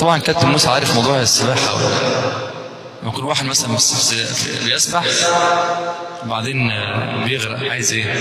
طبعا كابتن موسى عارف موضوع السباحة ولا لما يكون واحد مثلا بس- بس- بيسبح وبعدين آه، بيغرق عايز ايه؟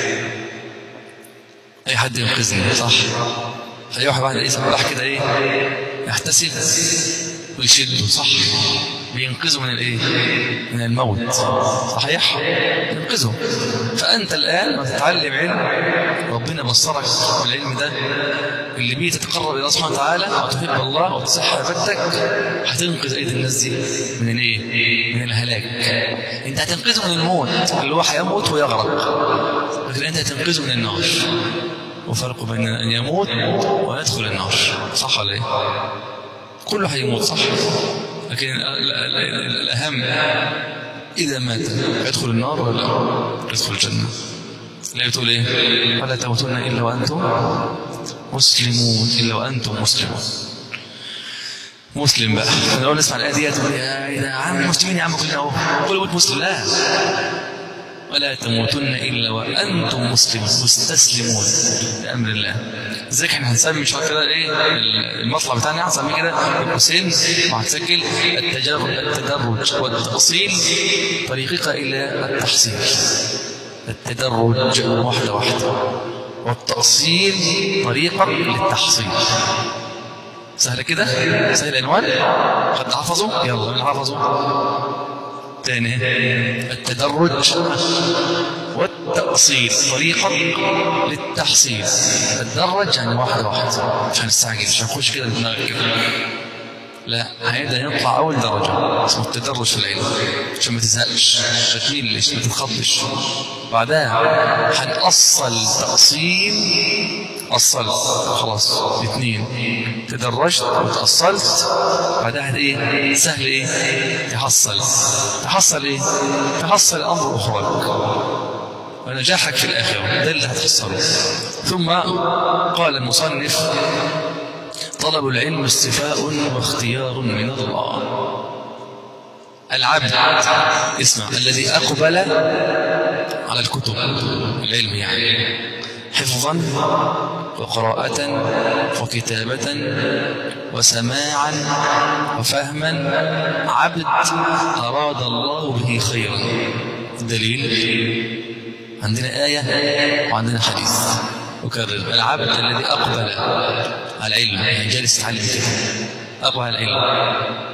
اي حد ينقذني صح؟ اي واحد واحد ايه سباح كده ايه؟ يحتسب ويشده صح؟ بينقذه من الايه؟ من الموت صحيح؟ ينقذه فانت الان لما تتعلم علم ربنا بصرك بالعلم ده اللي بيه تتقرب الى الله سبحانه وتعالى وتحب الله وتصح عبادتك هتنقذ ايدي الناس دي من الايه؟ من الهلاك انت هتنقذه من الموت اللي هو هيموت ويغرق لكن انت هتنقذه من النار وفرق بين ان يموت ويدخل النار صح ولا ايه؟ كله هيموت صح لكن ال- ال- ال- الاهم اذا مات يدخل النار ولا يدخل الجنه لا بتقول ايه ولا تموتن الا وانتم مسلمون الا وانتم مسلمون مسلم بقى انا اول نسمع الايه ديت تقول يا يا عم مسلمين يا عم كلنا اهو كل موت مسلم لا ولا تموتن الا وانتم مسلمون مستسلمون لامر الله لذلك احنا هنسمي شويه كده ايه المطلع بتاعنا هنسميه كده حسين وهتسجل التجرب التدرج والتأصيل طريقك الى التحصيل التدرج واحده واحده والتأصيل طريقك للتحصيل سهله كده سهل العنوان قد حفظوا يلا من حفظوا تاني التدرج والتأصيل طريقا للتحصيل التدرج يعني واحد واحد مش هنستعجل مش هنخش كده بدماغك كده لا هيبدا يطلع اول درجه اسمه التدرج في العلم عشان ما تزهقش ما تميلش ما تتخضش بعدها هنأصل تأصيل أصلت خلاص الاثنين تدرجت وتأصلت بعدها ايه سهل ايه تحصل تحصل ايه تحصل امر اخرى ونجاحك في الآخرة ده اللي هتحصله ثم قال المصنف طلب العلم استفاء واختيار من الله العبد اسمع الذي أقبل على الكتب العلم يعني حفظا وقراءة وكتابة وسماعا وفهما عبد أراد الله به خيرا الدليل عندنا آية وعندنا حديث أكرر العبد الذي أقبل على العلم يعني جالس يتعلم كده أقبل على العلم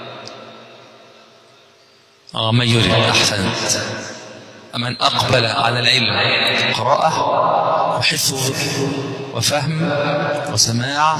آه من يريد أحسنت من أقبل على العلم قراءة وحفظ وفهم وسماع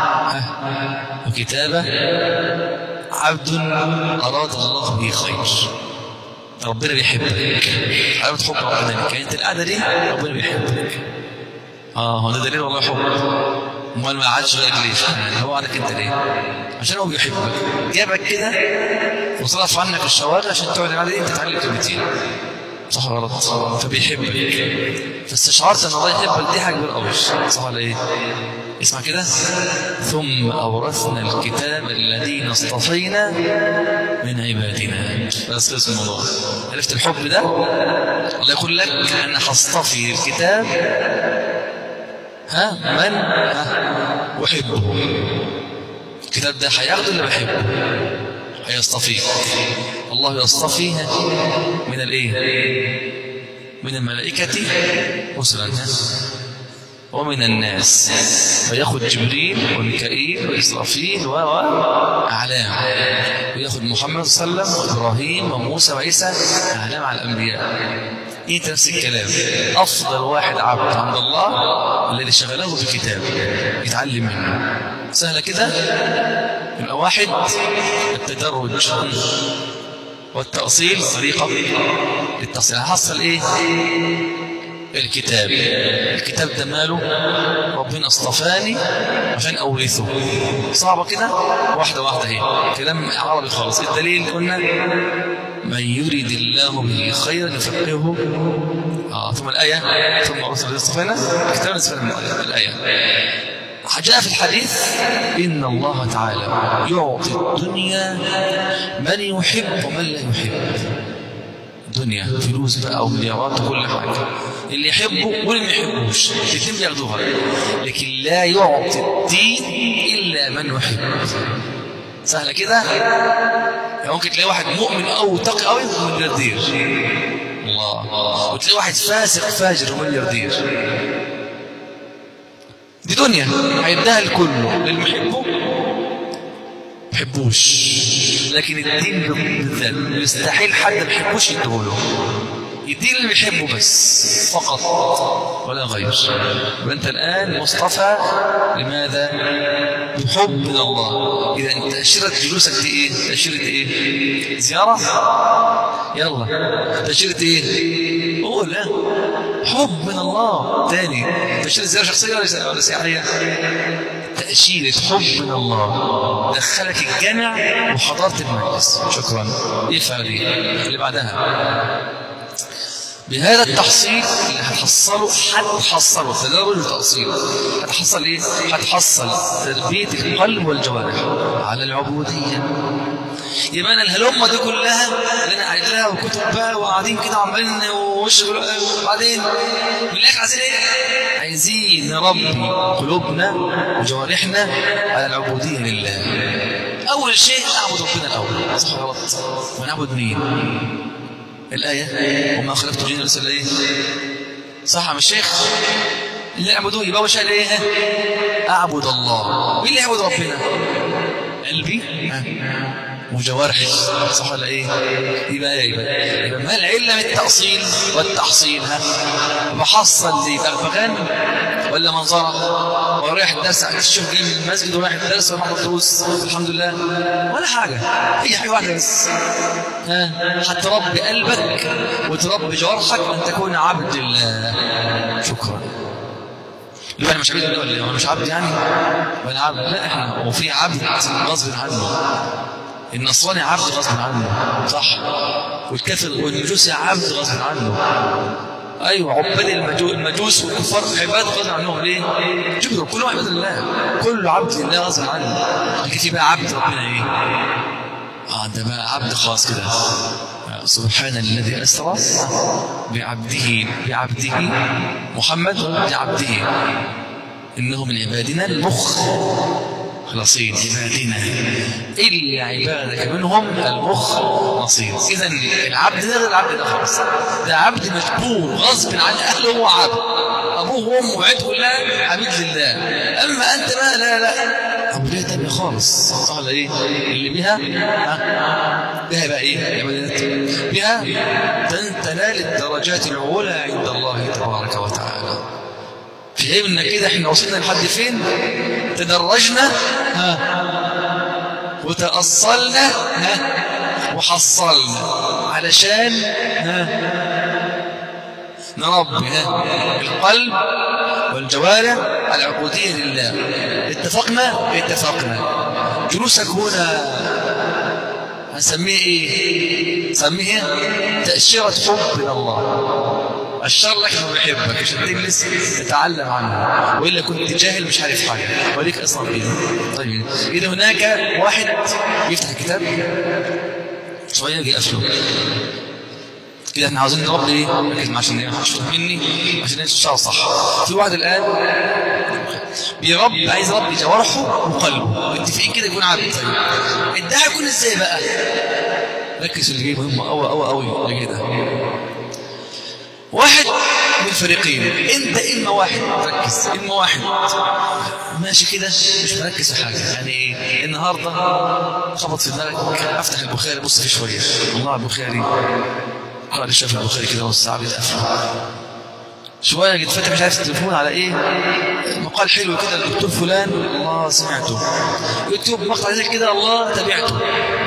وكتابة عبد أراد الله به خير ربنا بيحبك علامة حب ربنا لك انت القعدة دي ربنا بيحبك اه هو ده دليل والله حب امال ما قعدش بقى ليه يعني هو عليك انت ليه عشان هو بيحبك جابك كده وصرف عنك الشواغل عشان تقعد عليه انت تتعلم كلمتين صح ولا غلط فبيحبك فاستشعرت ان الله يحبك دي حاجه كبيره قوي صح ولا ايه اسمع كده ثم اورثنا الكتاب الذين اصطفينا من عبادنا بس خلص الموضوع عرفت الحب ده الله يقول لك انا هصطفي الكتاب ها من ها احبه الكتاب ده هياخده اللي بحبه هيصطفيك الله يصطفي من الايه من الملائكة رسلا ومن الناس فياخد جبريل وميكائيل وإسرافيل وأعلام وياخد محمد صلى الله عليه وسلم وإبراهيم وموسى وعيسى أعلام على الأنبياء إيه نفس الكلام أفضل واحد عبد عند الله الذي شغله بكتاب يتعلم منه سهلة كده يبقى واحد التدرج والتأصيل طريقة للتصيل هحصل ايه الكتاب الكتاب ده ماله ربنا اصطفاني عشان اورثه صعبه كده واحده واحده اهي كلام عربي خالص الدليل قلنا من يريد الله به خيرا يفقهه اه ثم الايه ثم ارسل اصطفانا كتاب اصطفانا من الايه جاء في الحديث إن الله تعالى يعطي الدنيا من يحب ومن لا يحب دنيا فلوس بقى ومليارات وكل حاجة اللي يحبه واللي ما يحبوش الاثنين بياخدوها لكن لا يعطي الدين إلا من يحب سهلة كده يعني ممكن تلاقي واحد مؤمن أو تقي أو ملياردير الله وتلاقي واحد فاسق فاجر وملياردير دي دنيا هيديها لكله للي بيحبه بيحبوش لكن الدين بالذات يستحيل حد ما بيحبوش يديهوله الدين اللي بيحبه بس فقط ولا غير وانت الان مصطفى لماذا بحب من الله اذا انت تاشيره جلوسك دي ايه تاشيره ايه زياره يلا تاشيره ايه قول ها حب من الله تاني تاشيره زياره شخصيه ولا ولا سياحيه تأشيرة حب من الله دخلك الجامع وحضرت المجلس شكرا افعل ايه اللي بعدها بهذا التحصيل اللي هتحصله هتحصله تدرج وتأصيل هتحصل ايه؟ هتحصل تربية القلب والجوارح على العبودية يبقى انا الهلمه دي كلها اللي انا قاعد لها وكتب بقى وقاعدين كده عمالين وش وبعدين من الاخر عايزين ايه؟ عايزين نربي قلوبنا وجوارحنا على العبوديه لله. اول شيء اعبد ربنا الاول صح ولا غلط؟ ونعبد مين؟ الآية وما خلقت الجن والإنس إلا إيه صح يا الشيخ اللي يعبدوه يبقى أول شيء إيه أعبد الله مين اللي يعبد ربنا قلبي وجوارحي صح ولا ايه يبقى ايه يبقى, يبقى ما العله من التاصيل والتحصيل ها بحصل لي بغبغان ولا منظره ورايح الدرس تشوف جاي من المسجد ورايح الدرس ورايح الدروس الحمد لله ولا حاجه هي حاجه واحده بس ها هتربي قلبك وتربي جوارحك ان تكون عبد لله شكرا يبقى انا مش عبد ولا ايه؟ انا مش عبد يعني؟ وانا عبد لا احنا وفي عبد غصب عنه النصراني عبد غصب عنه صح والكافر والمجوسي عبد غصب عنه ايوه عباد المجوس والكفار عباد غصب عنهم ليه؟ جبروا كلهم عباد الله كله عبد لله غصب عنه لكن في بقى عبد ربنا ايه؟ اه ده بقى عبد خاص كده سبحان الذي أسرى بعبده بعبده محمد بعبده إنه من عبادنا المخ خلاصين عبادنا إلا عبادك منهم المخ نصير إذا العبد ده غير العبد ده خالص ده عبد مجبور غصب عن أهله هو عبد أبوه وأمه وعيد كلها عبيد لله أما أنت ما لا لا عبودية تانية خالص صح ولا إيه؟ اللي بها ها؟ بها بقى إيه؟ بها تنال الدرجات العلى عند الله تبارك وتعالى فهمنا كده احنا وصلنا لحد فين تدرجنا ها وتأصلنا ها وحصلنا علشان ها نربي ها القلب والجوارح العبودية لله اتفقنا اتفقنا جلوسك هنا هنسميه ايه سميه تأشيرة حب من الله الشر لك انه بيحبك عشان تجلس تتعلم عنه والا كنت جاهل مش عارف حاجه وليك اصلا فيه طيب اذا هناك واحد يفتح الكتاب شويه يجي قفله كده احنا عاوزين نربي ايه ركز عشان ايه مش مني عشان تشتغل صح في واحد الان بيربي عايز يربي جوارحه وقلبه متفقين كده يكون عبد طيب الدعاء يكون ازاي بقى ركز اللي جاي مهم قوي قوي قوي اللي جاي ده واحد من فريقين انت اما واحد ركز اما واحد ماشي كده مش مركز في حاجه يعني ايه النهارده خبط في دماغك افتح البخاري بص فيه شويه الله البخاري قال الشيخ البخاري كده والساعه بيتقفل شويه جيت فاتح مش عارف التليفون على ايه مقال حلو كده الدكتور فلان الله سمعته يوتيوب مقطع زي كده الله تابعته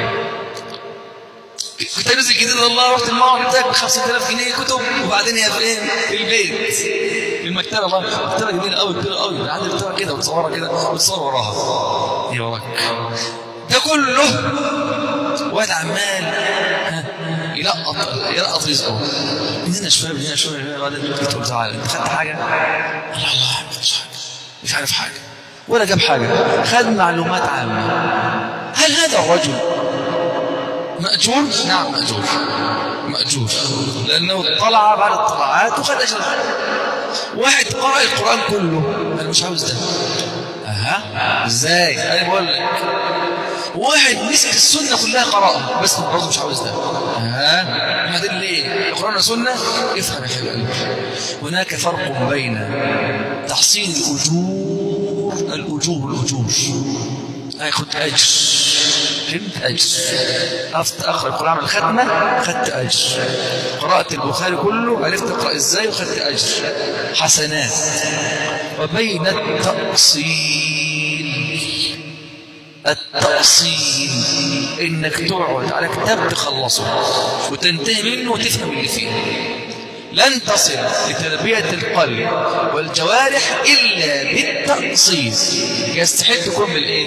كنت نزل جديد الله رحت المعرض بتاعك ب 5000 جنيه كتب وبعدين هي فين؟ في البيت في المكتبه الله مكتبه جميله قوي كبيره قوي عندي مكتبه كده وتصورها كده وتصور وراها هي وراك ده كله واحد عمال يلقط يلقط رزقه من هنا شويه من هنا شويه بعدين تقول تعالى انت خدت حاجه؟ الله الله مش حاجه مش عارف حاجه ولا جاب حاجه خد معلومات عامه هل هذا الرجل مأجور؟ نعم مأجور مأجور لأنه طلع بعد الطلعات وخد أجر واحد قرأ القرآن كله أنا مش عاوز ده أها إزاي؟ أنا بقول لك واحد مسك السنة كلها قراءة بس برضه مش عاوز ده ها ما ده ليه القرآن والسنة افهم يا حبيبي هناك فرق بين تحصيل الأجور الأجور الأجور هاخد أجر فهمت أجر عرفت أقرأ القرآن من الختمة خدت أجر قرأت البخاري كله عرفت أقرأ إزاي وخدت أجر حسنات وبين التأصيل التأصيل إنك تقعد على كتاب تخلصه وتنتهي منه وتفهم اللي فيه لن تصل لتربية القلب والجوارح إلا بالتأصيل يستحق تكون بالإيه؟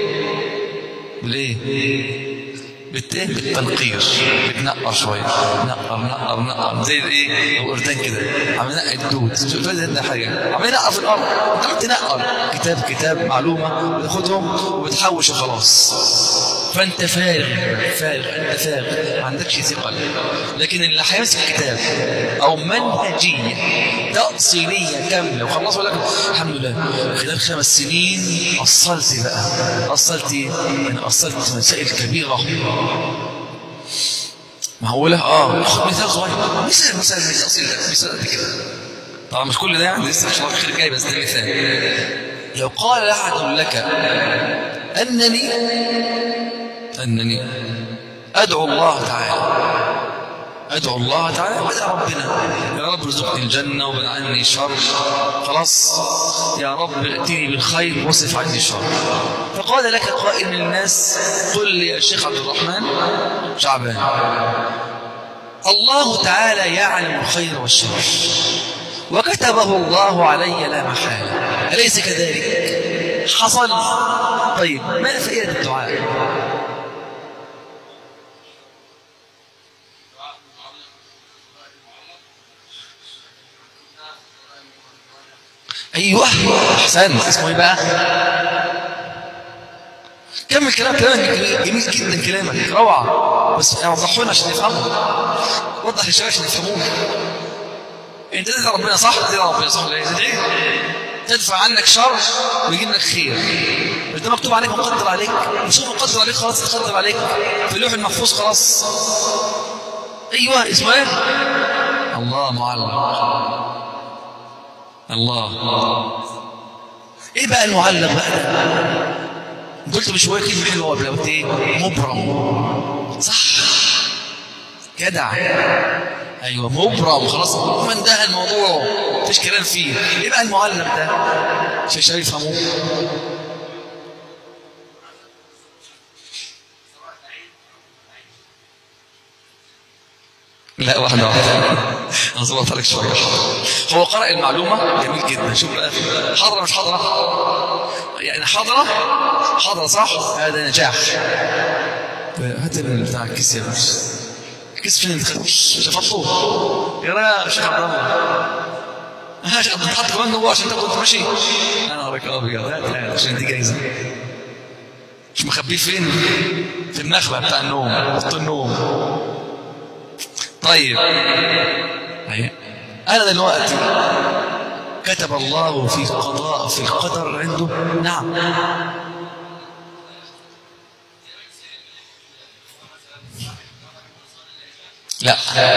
بالإيه؟ بالتيه بالتنقير بتنقر شويه نقر نقر نقر زي الايه الوردان كده عم ينقي الدود شوف ده حاجه عم ينقر في الارض انت عم تنقر كتاب كتاب معلومه بتاخدهم وبتحوش وخلاص فانت فارغ فارغ انت فارغ ما عندكش ثقل لكن اللي هيمسك كتاب او منهجيه تأصيلية كاملة وخلصوا لك الحمد لله خلال خمس سنين أصلت بقى أصلت أنا أصلت مسائل كبيرة معقولة؟ اه خد مثال صغير مثال مثال من التأصيل ده مثال قد كده طبعا مش كل ده يعني لسه ان شاء الله خير جاي بس ده مثال لو قال أحد لك أنني أنني أدعو الله تعالى أدعو الله تعالى وأدعو ربنا يا رب ارزقني الجنة وابعد عني الشر خلاص يا رب ائتني بالخير واصرف عني الشر فقال لك قائل من الناس قل لي يا شيخ عبد الرحمن شعبان الله تعالى يعلم الخير والشر وكتبه الله علي لا محالة أليس كذلك حصل طيب ما فائدة الدعاء ايوه احسن اسمه ايه بقى كمل كلام كلامك جميل جدا كلامك روعه بس وضحوا لنا عشان نفهمه وضح للشباب عشان يفهموه انت تدعي ربنا صح تدعي ربنا صح ولا تدعي تدفع عنك شر ويجي لك خير مش ده مكتوب عليك مقدر عليك مش هو مقدر عليك خلاص تقدر عليك في اللوح المحفوظ خلاص ايوه اسمه ايه الله معلم الله ايه بقى المعلق بقى ده قلت بشويه كلمه حلوه قبل قلت ايه مبرم صح جدع ايوه مبرم خلاص ما انتهى الموضوع مفيش كلام فيه ايه بقى المعلق ده عشان شايف يفهموه لا واحدة واحدة أظبط عليك شوية هو قرأ المعلومة جميل جدا شوف بقى حضرة مش حضرة يعني حضرة حضرة صح هذا نجاح هات بتاع الكيس يا بس الكيس فين اللي خدت شفطوه يا را شيخ عبد الله ها شيخ عبد الله حط كمان جوه عشان تاخد ماشي انا اراك ابيض هات هات عشان دي جايزه مش مخبيه فين في النخله بتاع النوم اوضه النوم طيب أنا دلوقتي كتب الله في القضاء في القدر عنده نعم لا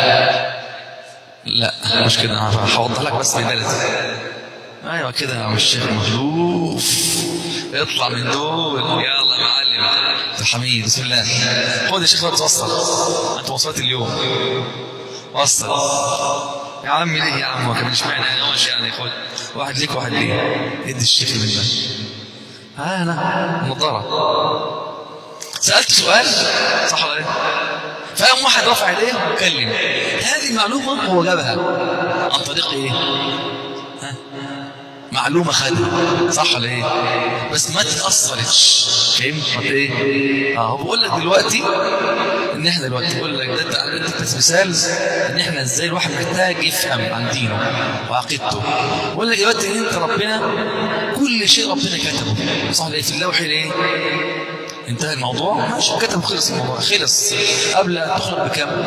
لا مش كده هوضح لك بس ببلدي ايوه كده يا عم الشيخ مخلوف اطلع من دول يلا يا معلم حميد بسم الله خد يا شيخ توصل انت وصلت اليوم وصل يا عمي ليه يا عم ما كانش معنى انا ماشي يعني خد واحد ليك واحد ليه ادي الشيخ منك ها انا نظاره سالت سؤال صح ولا ايه فقام واحد رفع ايديه وكلم هذه المعلومه هو جابها عن طريق ايه ها معلومة خدها صح ولا ايه بس ما تأثرتش فهمت ايه اه هو بيقول لك دلوقتي ان احنا دلوقتي بيقول لك ده ده مثال ان احنا ازاي الواحد محتاج يفهم عن دينه وعقيدته بيقول لك دلوقتي ان انت ربنا كل شيء ربنا كتبه صح ولا ايه في اللوح الايه انتهى الموضوع ماشي كتب خلص الموضوع خلص قبل ان تخلق بكام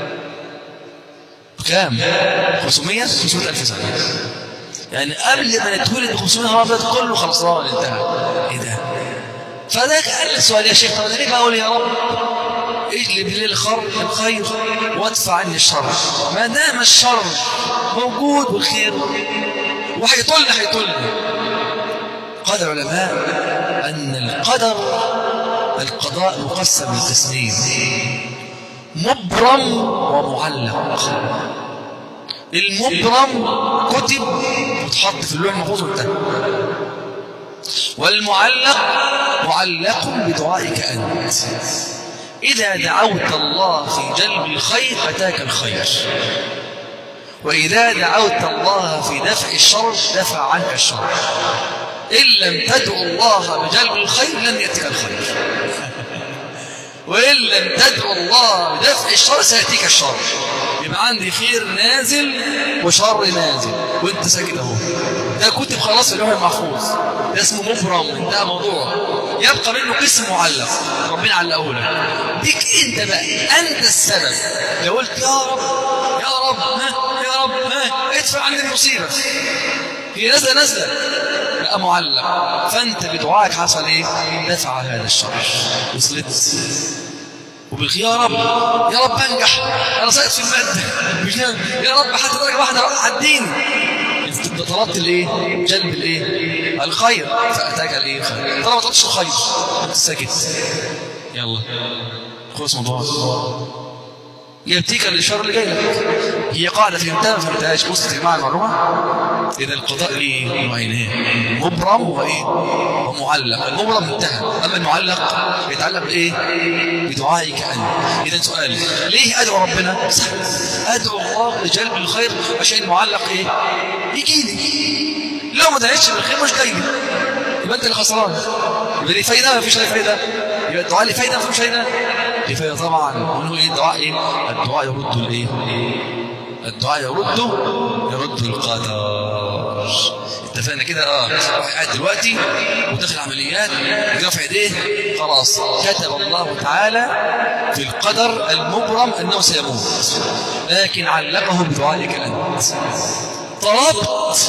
بكام 500 500 الف سنه يعني قبل ما نتولد ب 500 نهار ابيض كله خلصان انتهى ايه ده فده قال لي سؤال يا شيخ طب انا ليه بقول يا رب اجلب لي الخير الخير وادفع عني الشر ما دام الشر موجود والخير وهيطل هيطل قال العلماء ان القدر القضاء مقسم لقسمين مبرم ومعلق المبرم كتب وتحط في اللوح المحفوظ وانتهى والمعلق معلق بدعائك أنت إذا دعوت الله في جلب الخير أتاك الخير وإذا دعوت الله في دفع الشر دفع عنك الشر إن لم تدعو الله بجلب الخير لن يأتيك الخير وإن لم تدعو الله بدفع الشر سيأتيك الشر يبقى عندي خير نازل وشر نازل وانت ساكت اهو ده كتب خلاص في اللوح المحفوظ ده اسمه مبرم انتهى موضوع يبقى منه قسم معلق ربنا علقه لك ديك انت بقى انت السبب لو قلت يا رب يا رب ها يا رب ها ادفع عني المصيبه هي نازله نازله بقى معلق فانت بدعائك حصل ايه دفع هذا الشر وصلت وبالخير يا رب يا رب انجح انا ساقط في الماده مش نعم. يا رب حتى درجه واحده عديني انت طلبت الايه جلب الايه الخير فاتاك الايه الخير طالما ما طلبتش الخير انت ساكت يلا خلص موضوع يأتيك الإشارة اللي جاي لك هي قاعدة فهمتها ما فهمتهاش بص يا جماعة المعلومة إذا القضاء ليه نوعين إيه مبرم وإيه ومعلق المبرم انتهى أما المعلق يتعلق بإيه بدعائك أنت إذا سؤال ليه أدعو ربنا أدعو الله لجلب الخير عشان المعلق إيه يجي لي لو ما دعيتش بالخير مش جاي لي يبقى أنت اللي خسران يبقى ليه فايدة ما فيش فايدة يبقى الدعاء ليه فايدة ما فيش فايدة ليه فايدة طبعا وهو إيه الدعاء إيه الدعاء يرد الإيه الدعاء يرد يرد القدر اتفقنا كده اه واحد قاعد دلوقتي وداخل عمليات رفع ايديه خلاص كتب الله تعالى في القدر المبرم انه سيموت لكن علقه بدعائك انت طلبت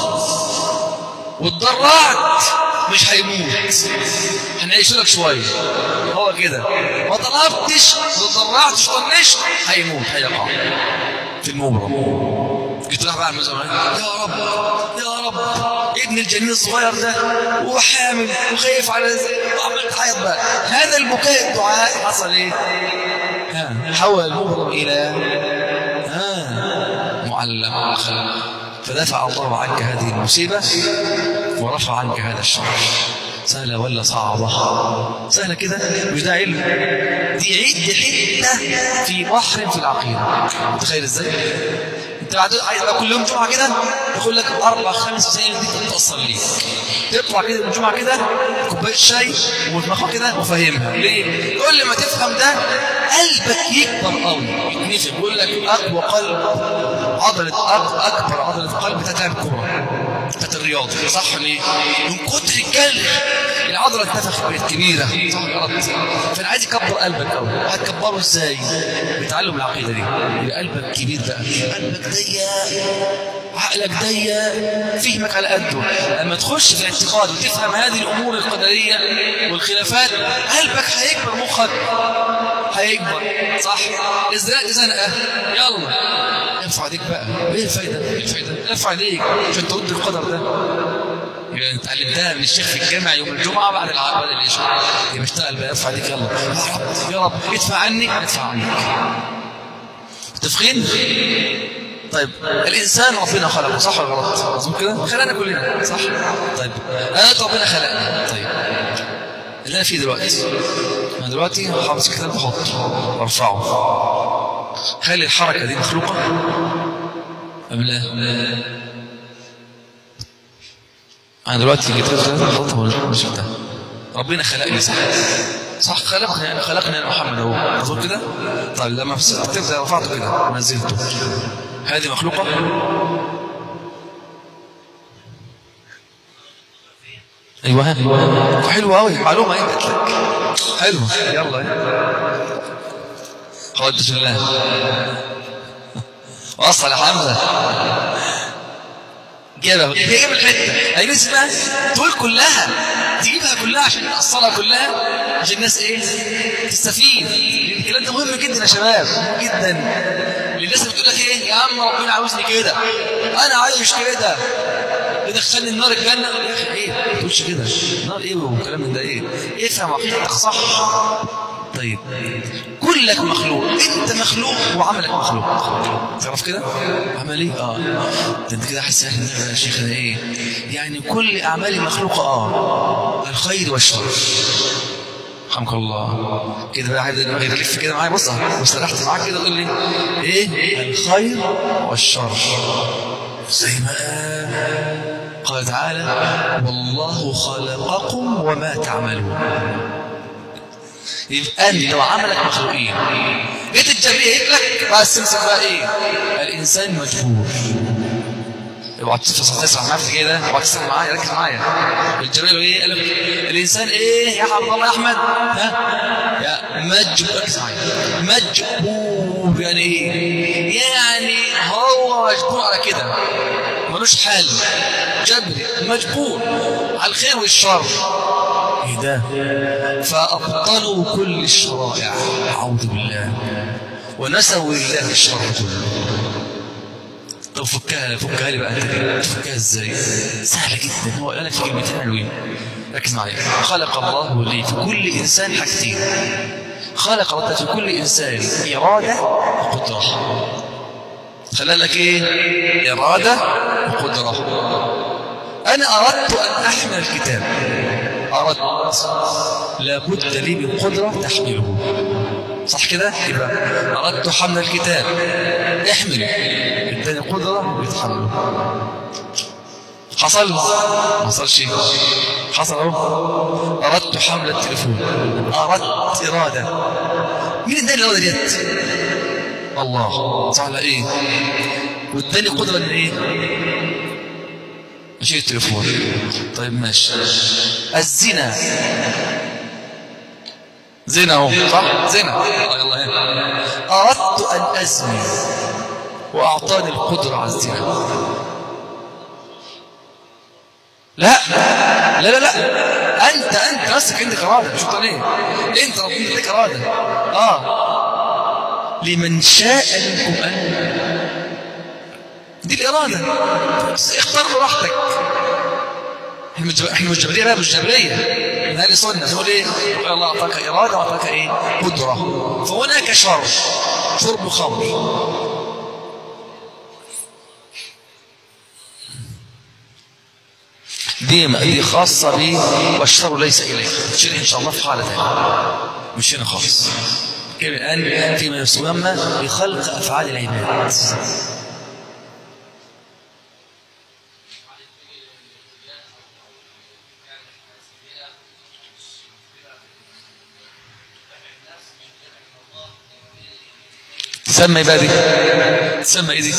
واتضرعت مش هيموت هنعيش لك شويه هو كده ما طلبتش ما اتضرعتش طنشت هيموت هيقع في المبرم جيت راح بقى المزرعة يا رب يا رب ابن الجنين الصغير ده وحامل وخايف على وعمال تعيط بقى هذا البكاء الدعاء حصل ايه؟ ها حول المبرم الى ها معلم فدفع الله عنك هذه المصيبة ورفع عنك هذا الشر سهلة ولا صعبة سهلة كده مش ده علم دي عيد دي حتة في بحر في العقيدة متخيل ازاي انت عايز بقى كل يوم جمعة كده يقول لك اربع خمس سنين دي تتأصل ليك تطلع كده من الجمعة كده كوباية شاي ودماغها كده وفاهمها ليه؟ كل ما تفهم ده قلبك يكبر قوي يتنفخ يقول لك اقوى قلب عضلة اكبر عضلة قلب تتعب الكبرى بتاعت الرياض صح ليه؟ من كتر الجلد العضلة اتنفخت بقت كبيرة صح غلط فانا عايز يكبر قلبك قوي هتكبره ازاي؟ بتعلم العقيدة دي يبقى قلبك كبير بقى قلبك ضيق عقلك ضيق فهمك على قده لما تخش في الاعتقاد وتفهم هذه الامور القدريه والخلافات قلبك هيكبر مخك هيكبر صح ازرقت زنقه يلا ارفع ايديك بقى ايه الفايده ايه الفايده ارفع ايديك عشان ترد القدر ده يعني اتعلمتها من الشيخ في الجامع يوم الجمعه بعد بعد العشاء يبقى اشتغل بقى ارفع ايديك يلا يا رب يا رب ادفع عني ادفع عنك متفقين طيب الإنسان ربنا خلقه صح ولا غلط مظبوط كده خلقنا كلنا صح طيب أنا ربنا خلقنا طيب اللي أنا فيه دلوقتي أنا دلوقتي حافظ كتاب بحطه وارفعه هل الحركة دي مخلوقة أم لا أنا دلوقتي جيت كتاب بحطه مش بتاع ربنا خلقني صح صح خلقنا خلقنا محمد اهو مظبوط كده طيب لما تبدا رفعته كده نزلته هذه مخلوقه ايوه حلوه قوي معلومه ايه قلت لك حلوه يلا قدس الله وصل يا حمزه جابها جاب الحته هي اسمها تقول كلها تجيبها كلها عشان تأصلها كلها عشان الناس ايه تستفيد الكلام ده مهم جدا يا شباب مهم جدا للناس اللي بتقول لك ايه يا عم ربنا عاوزني كده انا عايش كده يدخلني النار الجنة يا اخي ايه ما تقولش كده النار ايه والكلام من ده ايه افهم عقيدتك صح طيب كلك مخلوق انت مخلوق وعملك مخلوق تعرف كده عمل ايه اه ده انت كده حاسس يا شيخ انا ايه يعني كل اعمالي مخلوقه اه الخير والشر رحمك الله كده بقى عايز يلف كده معايا بص واسترحت معاك كده تقول لي ايه الخير والشر زي ما قال تعالى والله خلقكم وما تعملون يبقى انت وعملك مخلوقين جيت الجبرية لك بقى السمسك بقى ايه الانسان مجبور اوعى تسمع معايا في كده اوعى تسمع معايا ركز معايا الجبرية ايه قال لك الانسان ايه يا عبد الله يا احمد ها يا مجبور ركز معايا مجبور يعني ايه يعني هو مجبور على كده ملوش حل جبري مجبور على الخير والشر ايه ده فأبطلوا كل الشرائع أعوذ بالله ونسوا لله الشر كله طب فكها فكها لي بقى انت تفكها ازاي سهله جدا هو قال لك في كلمتين حلوين ركز معايا خلق الله لي في كل انسان حاجتين خلق الله في كل انسان اراده وقدره خلى لك ايه اراده وقدره انا اردت ان احمل الكتاب أردت لابد لي من قدرة تحمله صح كده يبقى أردت حمل الكتاب احمل اداني قدرة بيتحمله حصل ما حصل شيء حصل اهو أردت حمل التليفون أردت إرادة مين اداني الإرادة ديت الله صح على ايه واداني قدرة ان ايه اشيل التليفون طيب ماشي الزنا زنا اهو صح زنا آه يلا هنا اردت ان ازني واعطاني القدره على الزنا لا لا لا لا انت انت نفسك عندك اراده مش ليه انت ربنا اديك اراده اه لمن شاء منكم ان دي الإرادة اختار براحتك احنا مش جبرية بقى مش جبرية من أهل السنة تقول إيه قال الله أعطاك إرادة وأعطاك إيه قدرة فهناك شر شرب خمر دي دي خاصة بي والشر ليس إليك تشير إن شاء الله في حالة مش هنا خالص كده الآن فيما يسمى بخلق أفعال العباد تسمى بقى دي تسمى ايه دي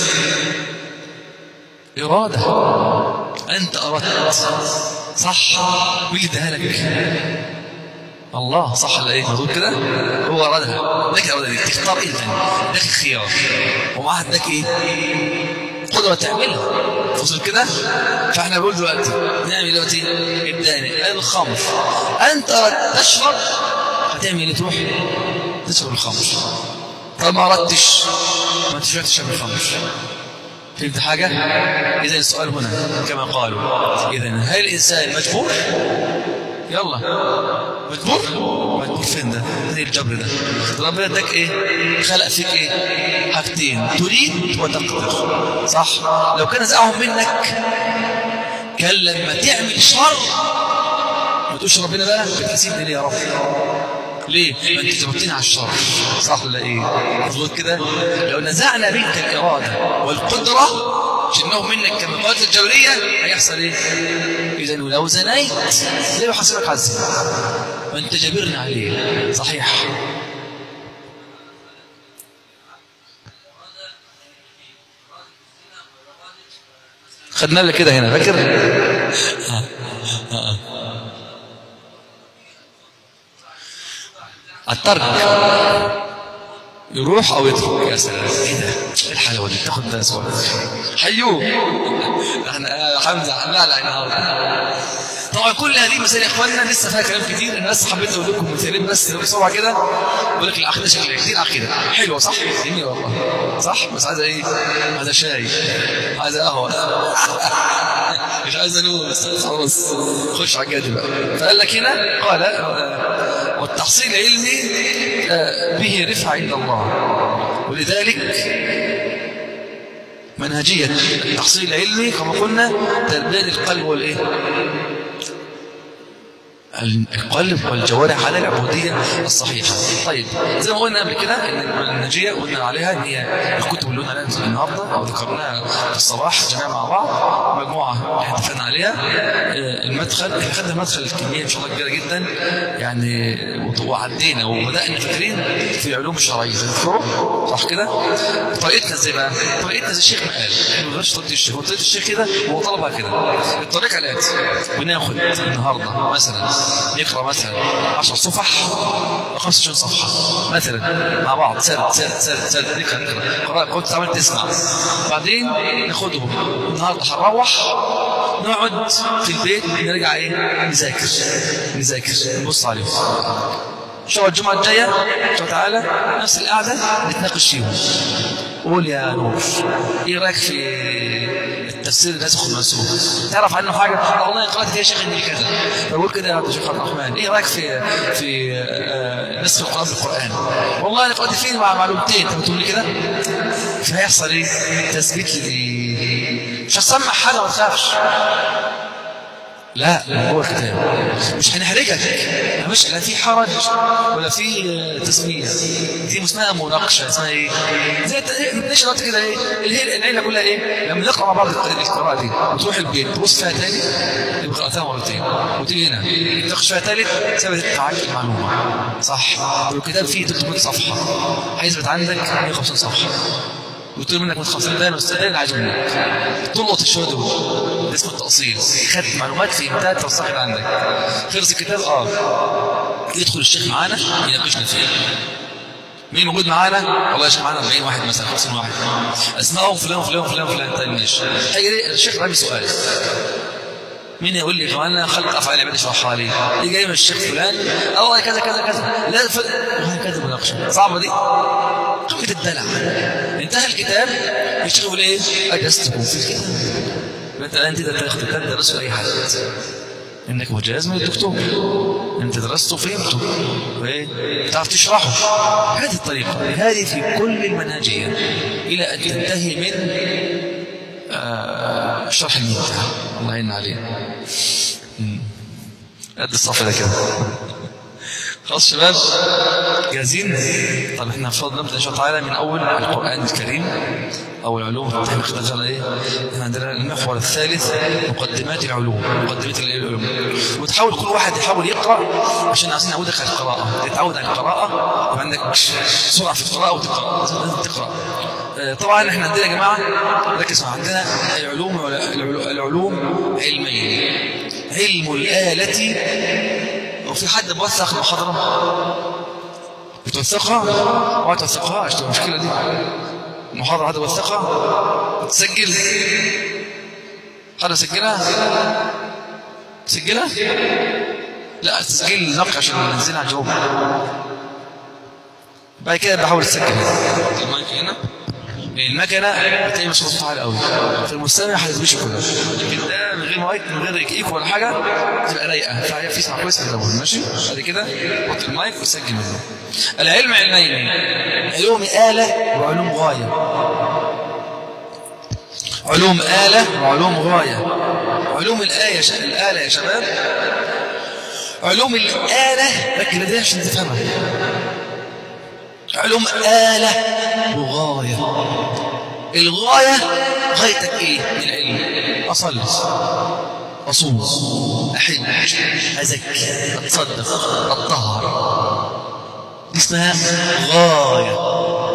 إرادة أنت أردت صح مين اداها لك الله صح ولا ايه مظبوط كده هو أرادها لك الإرادة دي تختار انت لك الخيار ومعها اداك ايه قدرة تعملها وصل كده فاحنا بنقول دلوقتي نعمل دلوقتي اداني الخمر انت أردت تشرب هتعمل ايه تروح تشرب الخمر طب ما أردتش ما انتش تشرب الخمر فهمت حاجة؟ إذا السؤال هنا كما قالوا إذا هل الإنسان مجبور؟ يلا مجبور؟ مجبور فين ده؟ زي الجبر ده ربنا اداك ايه؟ خلق فيك ايه؟ حاجتين تريد وتقدر صح؟ لو كان نزعهم منك كان لما تعمل شر ما تقولش ربنا بقى بتحسيبني ليه يا رب؟ ليه؟ ما انت جاوبتني على الشر صح ولا ايه؟ مظبوط كده؟ لو نزعنا منك الاراده والقدره شلناه منك كما قالت الجبريه هيحصل ايه؟ اذا لو زنيت لا يحاسبك على الزنا وانت جبرنا عليه صحيح خدنا لك كده هنا فاكر؟ آه. آه. الترك يروح او يترك يا سلام ايه ده ايه الحلاوه دي تاخد درس ولا حيوه احنا آه، حمزه هنعلق النهارده طبعا كل هذه مسائل يا اخواننا لسه فيها كلام كتير انا بس حبيت اقول لكم مثالين بس بسرعه كده بقول لك العقيده شكلها كتير عقيده حلوه صح جميله والله صح بس عايزه ايه عايزه شاي عايزه قهوه مش عايزه نور بس خلاص خش على الجد بقى فقال لك هنا قال آه، والتحصيل العلمي آه، به رفعه عند الله ولذلك منهجية التحصيل العلمي كما قلنا تربية القلب والإيه القلب والجوارح على العبودية الصحيحة طيب زي ما قلنا قبل كده ان المنهجية قلنا عليها ان هي الكتب اللي قلنا عليها النهارده او ذكرناها في الصباح جميعا مع بعض مجموعة احنا اتفقنا عليها آه، المدخل احنا خدنا المدخل الكمية ان شاء الله كبيرة جدا يعني وعدينا وبدأنا فاكرين في العلوم الشرعية تذكروا صح كده طريقتنا ازاي بقى طريقتنا زي الشيخ ما قال ما غيرش طريقة الشيخ هو طريقة الشيخ كده هو طلبها كده الطريقة الآتي بناخد النهارده مثلا نقرا مثلا 10 صفح او 25 صفحه مثلا مع بعض سرد سرد سرد سرد نقرا نقرا قراءة كنت عمال تسمع بعدين ناخدهم النهارده هنروح نقعد في البيت نرجع ايه نذاكر نذاكر نبص عليهم ان شاء الله الجمعه الجايه ان شاء الله تعالى نفس القعده نتناقش فيهم قول يا نور ايه رايك في التفسير الناسخ والمنسوخ تعرف عنه حاجه آه والله قرات فيها شيخ ابن كذا بقول كده يا شيخ عبد الرحمن ايه رايك في في آه، نسخ القران بالقران والله انا قرات فيه مع معلومتين طب تقول لي كده فهيحصل ايه تثبيت لي مش هسمع حاجه ما تخافش لا من جوه الكتاب مش هنحرجك مش لا في حرج ولا في آه، تسميه دي اسمها مناقشه اسمها ايه زي الناس دلوقتي كده ايه اللي هي العيله كلها ايه لما نقرا مع بعض القراءه دي وتروح البيت تبص فيها تاني يبقى قراتها مرتين وتيجي هنا تناقش فيها تالت ثبت تعالي المعلومه صح والكتاب فيه 300 صفحه هيثبت عندك 150 صفحه ويطلب منك من 50 دقيقه استاذ اللي عايزه منك تلقط الشويه دول ده اسمه التأصيل خدت معلومات في منتهى التوثيق عندك خلص الكتاب اه يدخل الشيخ معانا يناقشنا فيه مين موجود معانا؟ والله يا شيخ معانا 40 واحد مثلا 50 واحد اسمائهم فلان وفلان وفلان وفلان طيب ماشي هيجي الشيخ رامي سؤال مين يقول لي كمان خلق افعال العباد يشرحها لي يجي جاي من الشيخ فلان او كذا كذا كذا لا ف... وهكذا مناقشه صعبه دي قمه الدلع انتهى الكتاب الشيخ يقول ايه اجزتكم في الكتاب انت انت ده تدرس اي حد انك مجاز من الدكتور انت درسته وفهمته وايه تعرف تشرحه هذه الطريقه هذه في كل المنهجيه الى ان تنتهي من آه شرح الممتع الله يعين عليه مم. قد الصف ده كده خلاص شباب جاهزين طب احنا المفروض نبدا ان شاء الله تعالى من اول القران الكريم او العلوم احنا خدنا ايه احنا عندنا المحور الثالث مقدمات العلوم مقدمات العلوم وتحاول كل واحد يحاول يقرا عشان عايزين نعودك على القراءه تتعود على القراءه يبقى عندك سرعه في القراءه وتقرا لازم تقرا آه، طبعا احنا عندنا يا جماعه ركز معايا عندنا العلوم العلوم علمين علم الآلة وفي حد موثق المحاضرة بتوثقها ما توثقها ايش المشكلة دي المحاضرة هذا وثقها تسجل هذا سجلها تسجلها لا تسجيل نقع عشان ننزلها جواب بعد كده بحاول تسجل المايك هنا المكنه بتلاقي مش مظبوط عالي قوي فالمستمع هيزبش كله لكن ده من غير مايك من غير ايكو ولا حاجه تبقى رايقه فهي في اسمع كويس في الاول ماشي بعد كده حط المايك وسجل منه العلم علمين علوم آلة وعلوم غاية علوم آلة وعلوم غاية علوم الآية ش... الآلة يا شباب علوم الآلة ركز دي عشان تفهمها علوم آلة وغاية الغاية غايتك ايه من العلم أصلي أصوم أحج أزكي أتصدق أطهر دي اسمها غاية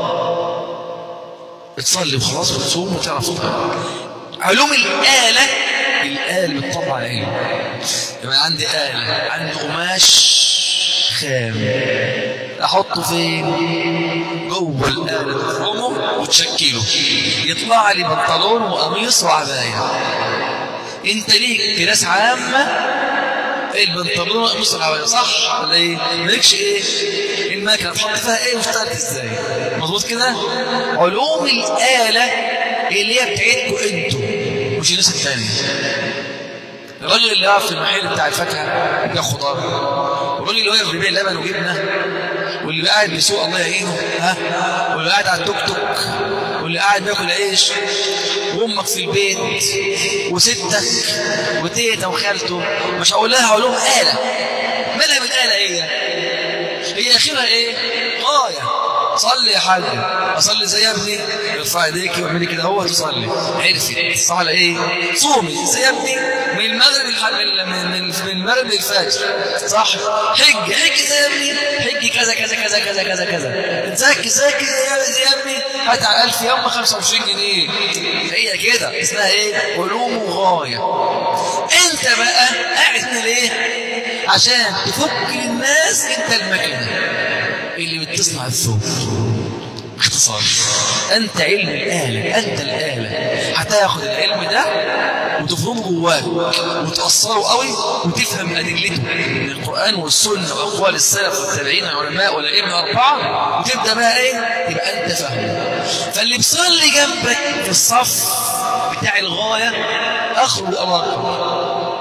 بتصلي وخلاص وتصوم وتعرف تطهر علوم الآلة الآلة بتطلع العلم يبقى عندي آلة عندي قماش خام احطه فين جوه الآلة تفرمه وتشكله يطلع لي بنطلون وقميص وعباية انت ليك كلاس عامة البنطلون وقميص العباية صح ولا ايه مالكش ايه المكنة تحط فيها ايه واشتغلت ازاي مظبوط كده علوم الآلة اللي هي بتاعتكم انتوا مش الناس الثانية الراجل اللي واقف في المحل بتاع الفاكهه بتاع خضار والراجل اللي واقف بيبيع لبن وجبنه واللي قاعد بيسوق الله يعينه ها واللي قاعد على التوك توك واللي قاعد بياكل عيش وامك في البيت وستك وتيتا وخالته مش هقول لها هقول لهم آلة مالها بالآلة هي هي اخرها ايه غايه صلي يا حاج اصلي زي ابني ارفع ايديك واعملي كده هو تصلي عرفت صح على ايه صومي زي ابني من المغرب من من من المغرب للفجر صح حج حج زي ابني حج كذا كذا كذا كذا كذا كذا زكي زكي زي ابني هات على 1000 يوم 25 جنيه هي كده اسمها ايه علوم وغايه انت بقى قاعد هنا ليه عشان تفك للناس انت المكنه اللي بتصنع الثوب باختصار انت علم الاله انت الاله هتاخد العلم ده وتفرمه جواك وتأثره قوي وتفهم أدلته من القرآن والسنة وأقوال السلف والتابعين والعلماء والأئمة الأربعة وتبدأ بقى إيه؟ يبقى أنت فاهمه فاللي بيصلي جنبك في الصف بتاع الغاية أخرج أراكم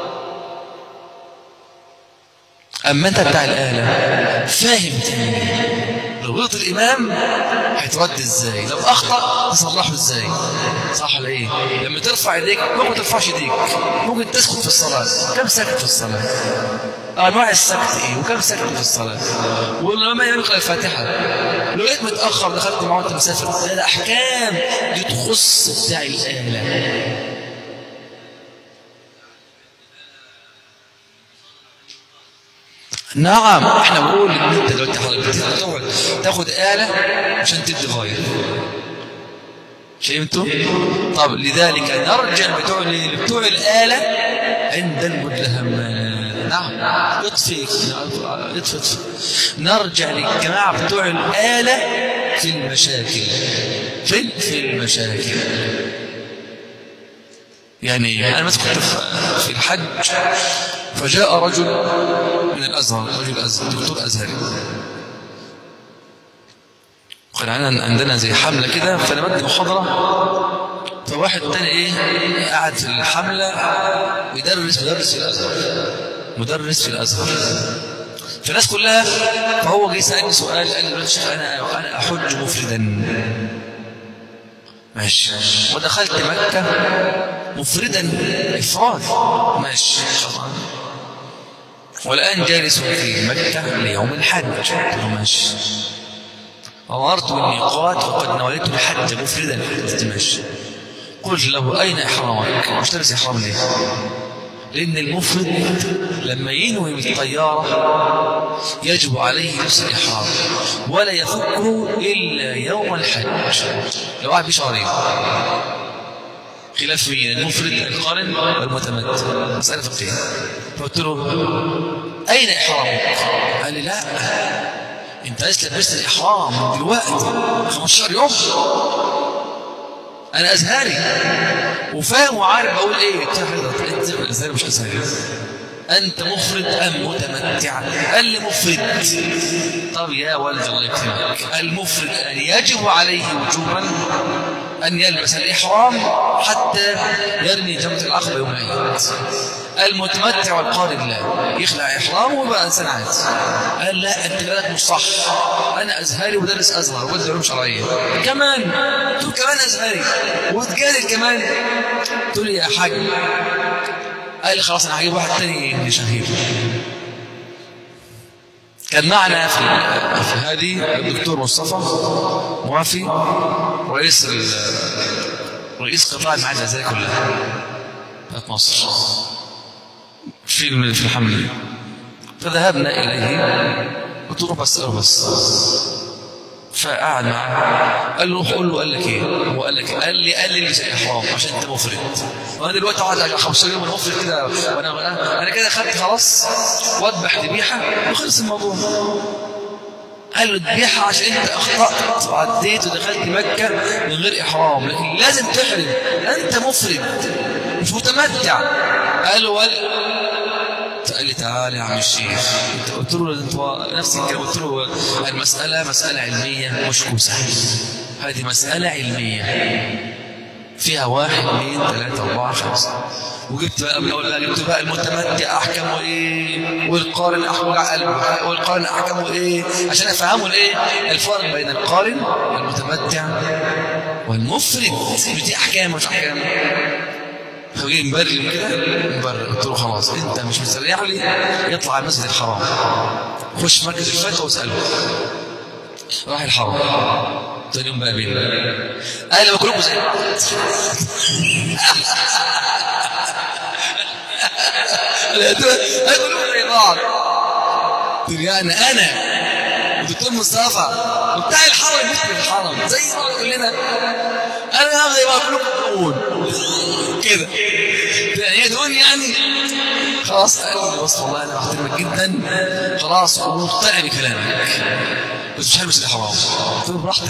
أما أنت بتاع الآلة فاهم تاني لو غلط الإمام هيترد إزاي لو أخطأ تصلحه إزاي صح ولا إيه لما ترفع إيديك ممكن ما ترفعش إيديك ممكن تسكت في الصلاة كم سكت في الصلاة أنواع السكت إيه وكم سكت في الصلاة ولما يقرأ الفاتحة لو لقيت متأخر دخلت معاه وأنت مسافر ده أحكام دي تخص بتاع الآلة نعم احنا بنقول ان انت دلوقتي حضرتك تقعد تاخد آلة عشان تدي غاية فهمتوا؟ طب لذلك نرجع بتوع بتوع الآلة عند المدلهمات نعم اطفي اطفي اطفي نرجع للجماعة بتوع الآلة في المشاكل في في المشاكل يعني أنا مثلا كنت في الحج فجاء رجل من الأزهر رجل أزهر دكتور أزهري وكان عندنا زي حملة كده فأنا بدي محاضرة فواحد تاني ايه قاعد في الحملة بيدرس مدرس في الأزهر مدرس في الأزهر فالناس كلها فهو جاي يسألني سؤال قال لي الشيخ أنا أنا أحج مفردا ماشي ودخلت مكة مفردا إفراد ماشي والآن جالس في مكة ليوم الحج ماشي أمرت بالميقات وقد نويت الحج مفردا قلت ماشي قلت له أين إحرامك؟ مش لابس إحرام ليه؟ لأن المفرد لما ينوي بالطيارة يجب عليه لبس الإحرام ولا يفكه إلا يوم الحج لو قاعد بشهرين خلاف بين المفرد القارن والمتمتع مسألة فقهية فقلت له أين إحرامك؟ قال لي لا أنت لسه لبست الإحرام من دلوقتي 15 يوم أنا أزهري وفاهم وعارف بقول إيه أنت أزهري مش أزهري أنت مفرد أم متمتع قال لي مفرد طب يا ولد الله يكرمك المفرد أن يجب عليه وجوبا أن يلبس الإحرام حتى يرمي جمرة العقبة يوم العيد المتمتع والقارن لا يخلع إحرامه ويبقى إنسان عادي قال لا أنت كلامك مش صح أنا أزهري ودرس أزهر وبدي علوم شرعية كمان تقول كمان أزهري وتجادل كمان تقول لي يا حاج قال لي خلاص أنا هجيب واحد تاني شهيد كان معنا في في هذه الدكتور مصطفى موافي رئيس رئيس قطاع المعاهد الازهريه كلها بتاعت مصر في في الحمله فذهبنا اليه قلت له بس بس فقعد معاه قال له روح قول له قال لك ايه هو قال لك إيه؟ قال لي قال لي البس الاحرام عشان انت مفرد وانا دلوقتي اقعد على 15 يوم مفرد كده وانا انا كده خدت خلاص واذبح ذبيحه وخلص الموضوع قال له تبيعها عشان انت اخطأت وعديت ودخلت مكة من غير احرام لكن لازم تحرم انت مفرد مش متمتع قال له ولا قال لي تعالى يا عم الشيخ قلت له انت نفس الكلام قلت له المسألة مسألة علمية مش كوسة هذه مسألة علمية فيها واحد اثنين ثلاثة أربعة خمسة وجبت بقى من أول جبت بقى المتمتع أحكمه إيه والقارن أحكمه والقارن أحكمه إيه عشان أفهموا الإيه الفرق بين القارن والمتمتع والمفرد مش دي أحكام مش أحكام فجاي مبرر كده مبرر قلت له خلاص انت مش مستريح لي يطلع المسجد الحرام خش مركز الفتوى واساله راح الحرم ثاني يوم بقى بينا قال لما كلكم زي بعض قال كلكم زي بعض قلت له يعني انا ودكتور مصطفى وبتاع الحرم مثل الحرم زي بعض كلنا انا زي بعض كلكم تقول كده هي تقول يعني خلاص قال لي بص والله انا بحترمك جدا خلاص ومقتنع بكلامك بس مش هلبس الاحرام قلت له براحتك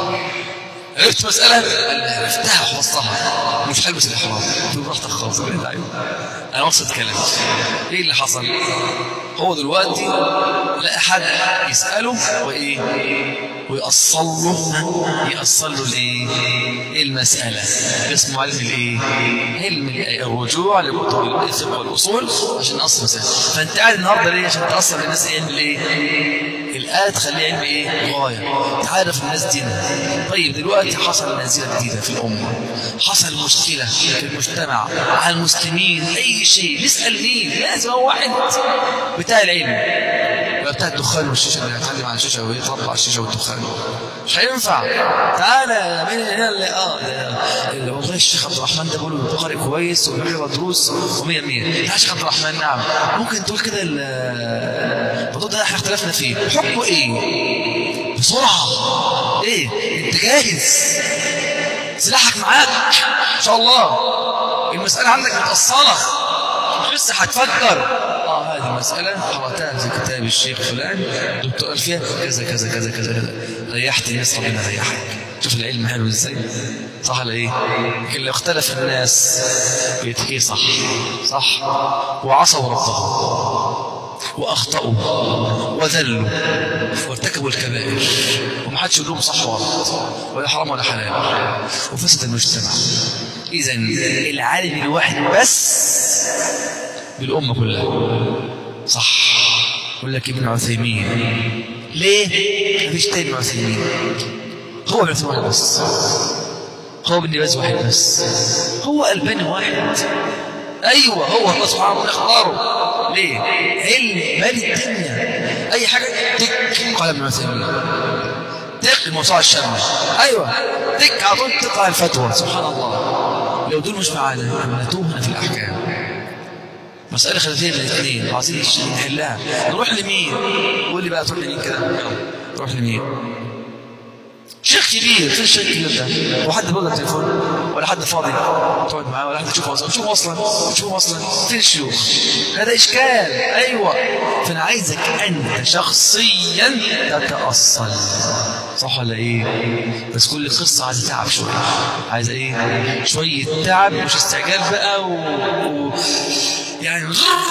عرفت مسألة قال لي عرفتها وحفظتها مش هلبس الإحرام قلت له براحتك خالص أنا مقصد كلامي إيه اللي حصل هو دلوقتي لقى حد يسأله وإيه ويأصل له يأصل له الإيه إيه المسألة اسمه علم الإيه علم الرجوع لكتب الفقه والأصول عشان نأصل مسألة فأنت قاعد النهاردة ليه عشان تأصل للناس علم الإيه الآية تخليه علم إيه غاية تعرف الناس دينا طيب دلوقتي حصل نازلة جديدة في الأمة حصل مشكلة في المجتمع على المسلمين أي شيء نسأل مين لازم هو واحد بتاع العلم ولا بتاع الدخان والشيشة اللي هيتعلم على الشيشة ويتربى على الشيشة والدخان مش هينفع تعالى مين هنا اللي اه ده والله الشيخ عبد الرحمن ده بيقول قارئ كويس وبيقرا دروس ومية مية يا شيخ عبد الرحمن نعم ممكن تقول كده الموضوع ده احنا اختلفنا فيه حكمه ايه بسرعة ايه انت جاهز سلاحك معاك ان شاء الله المسألة عندك متأصلة لسه هتفكر اه هذه المسألة قرأتها في كتاب الشيخ فلان دكتور قال فيها كذا كذا كذا كذا كذا ريحت الناس ربنا ريحك شوف العلم حلو ازاي صح ولا ايه لكن لو اختلف الناس بيتقي صح صح وعصوا ربهم واخطاوا وذلوا وارتكبوا الكبائر وما حدش يقول لهم صح وغلط ولا حرام ولا حلال وفسد المجتمع اذا العالم الواحد بس بالامه كلها صح يقول لك ابن عثيمين ليه مفيش تاني ابن عثيمين هو ابن عثيمين واحد بس هو ابن باز واحد بس هو الباني واحد ايوه هو الله سبحانه وتعالى اختاره ليه علم مال الدنيا اي حاجه تك قال ابن عثيمين تك الموسوعه الشامله ايوه تك على طول تقع الفتوى سبحان الله لو دول مش معانا عملتوهنا في الاحكام مسألة خلافية بين الاثنين عايزين نحلها نروح لمين؟ قول لي بقى تروح لمين كده؟ نروح لمين؟ شيخ كبير فين الشيخ الكبير ده هو حد بيقول لك تليفون ولا حد فاضي تقعد معاه ولا حد تشوفه اصلا تشوفه اصلا تشوفه اصلا فين الشيوخ هذا اشكال ايوه فانا عايزك انت شخصيا تتاصل صح ولا ايه بس كل قصه عايزه تعب شويه عايزه ايه شويه تعب مش استعجال بقى و... و... يعني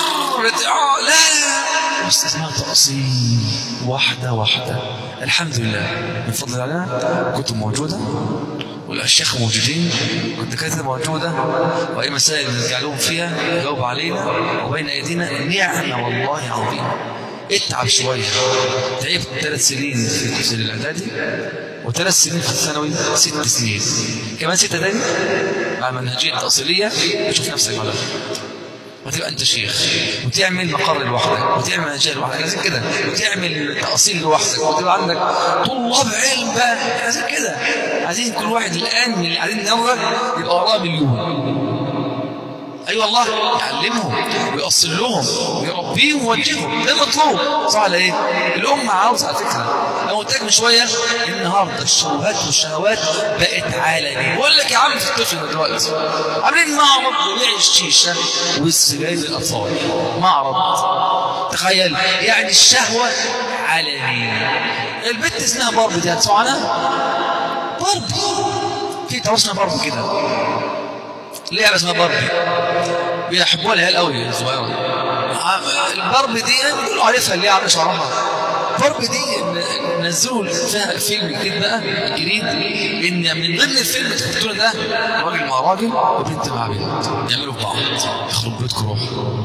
لا بس اسمها تأصيل واحدة واحدة الحمد لله من فضل الله كتب موجودة والأشياخ موجودين والدكاترة موجودة وأي مسائل نرجع لهم فيها يجاوب علينا وبين أيدينا نعمة والله عظيمة اتعب شوية تعبت ثلاث سنين في التفسير الإعدادي وثلاث سنين في الثانوي ست سنين كمان ستة تاني مع المنهجية التأصيلية تشوف نفسك ولا وتبقى انت شيخ وتعمل مقر لوحدك وتعمل منهجيه لوحدك لازم كده وتعمل تأصيل لوحدك وتبقى عندك طلاب علم بقى لازم كده عايزين كل واحد الان من اللي قاعدين نظرة يبقى وراه مليون اي أيوة والله يعلمهم ويأصل لهم ويربيهم ويوجههم ده المطلوب صح ولا ايه؟ الأمة عاوزة على فكرة أنا قلت لك من شوية النهارده الشبهات والشهوات بقت عالمية بقول لك يا عم في الطفل دلوقتي عاملين معرض لبيع الشيشة والسجاير للأطفال معرض تخيل يعني الشهوة عالمية البت اسمها باربي دي هتسمعوا عنها باربي في تعرف اسمها باربي كده لعبه اسمها باربي بيحبوها العيال قوي الصغيره الباربي دي كله عارفها اللي هي عامله شعرها باربي دي نزلوا فيها فيلم جديد بقى جديد ان من ضمن الفيلم اللي تحطونه ده راجل مع راجل وبنت مع بنت يعملوا في بعض يخرب بيتكم روح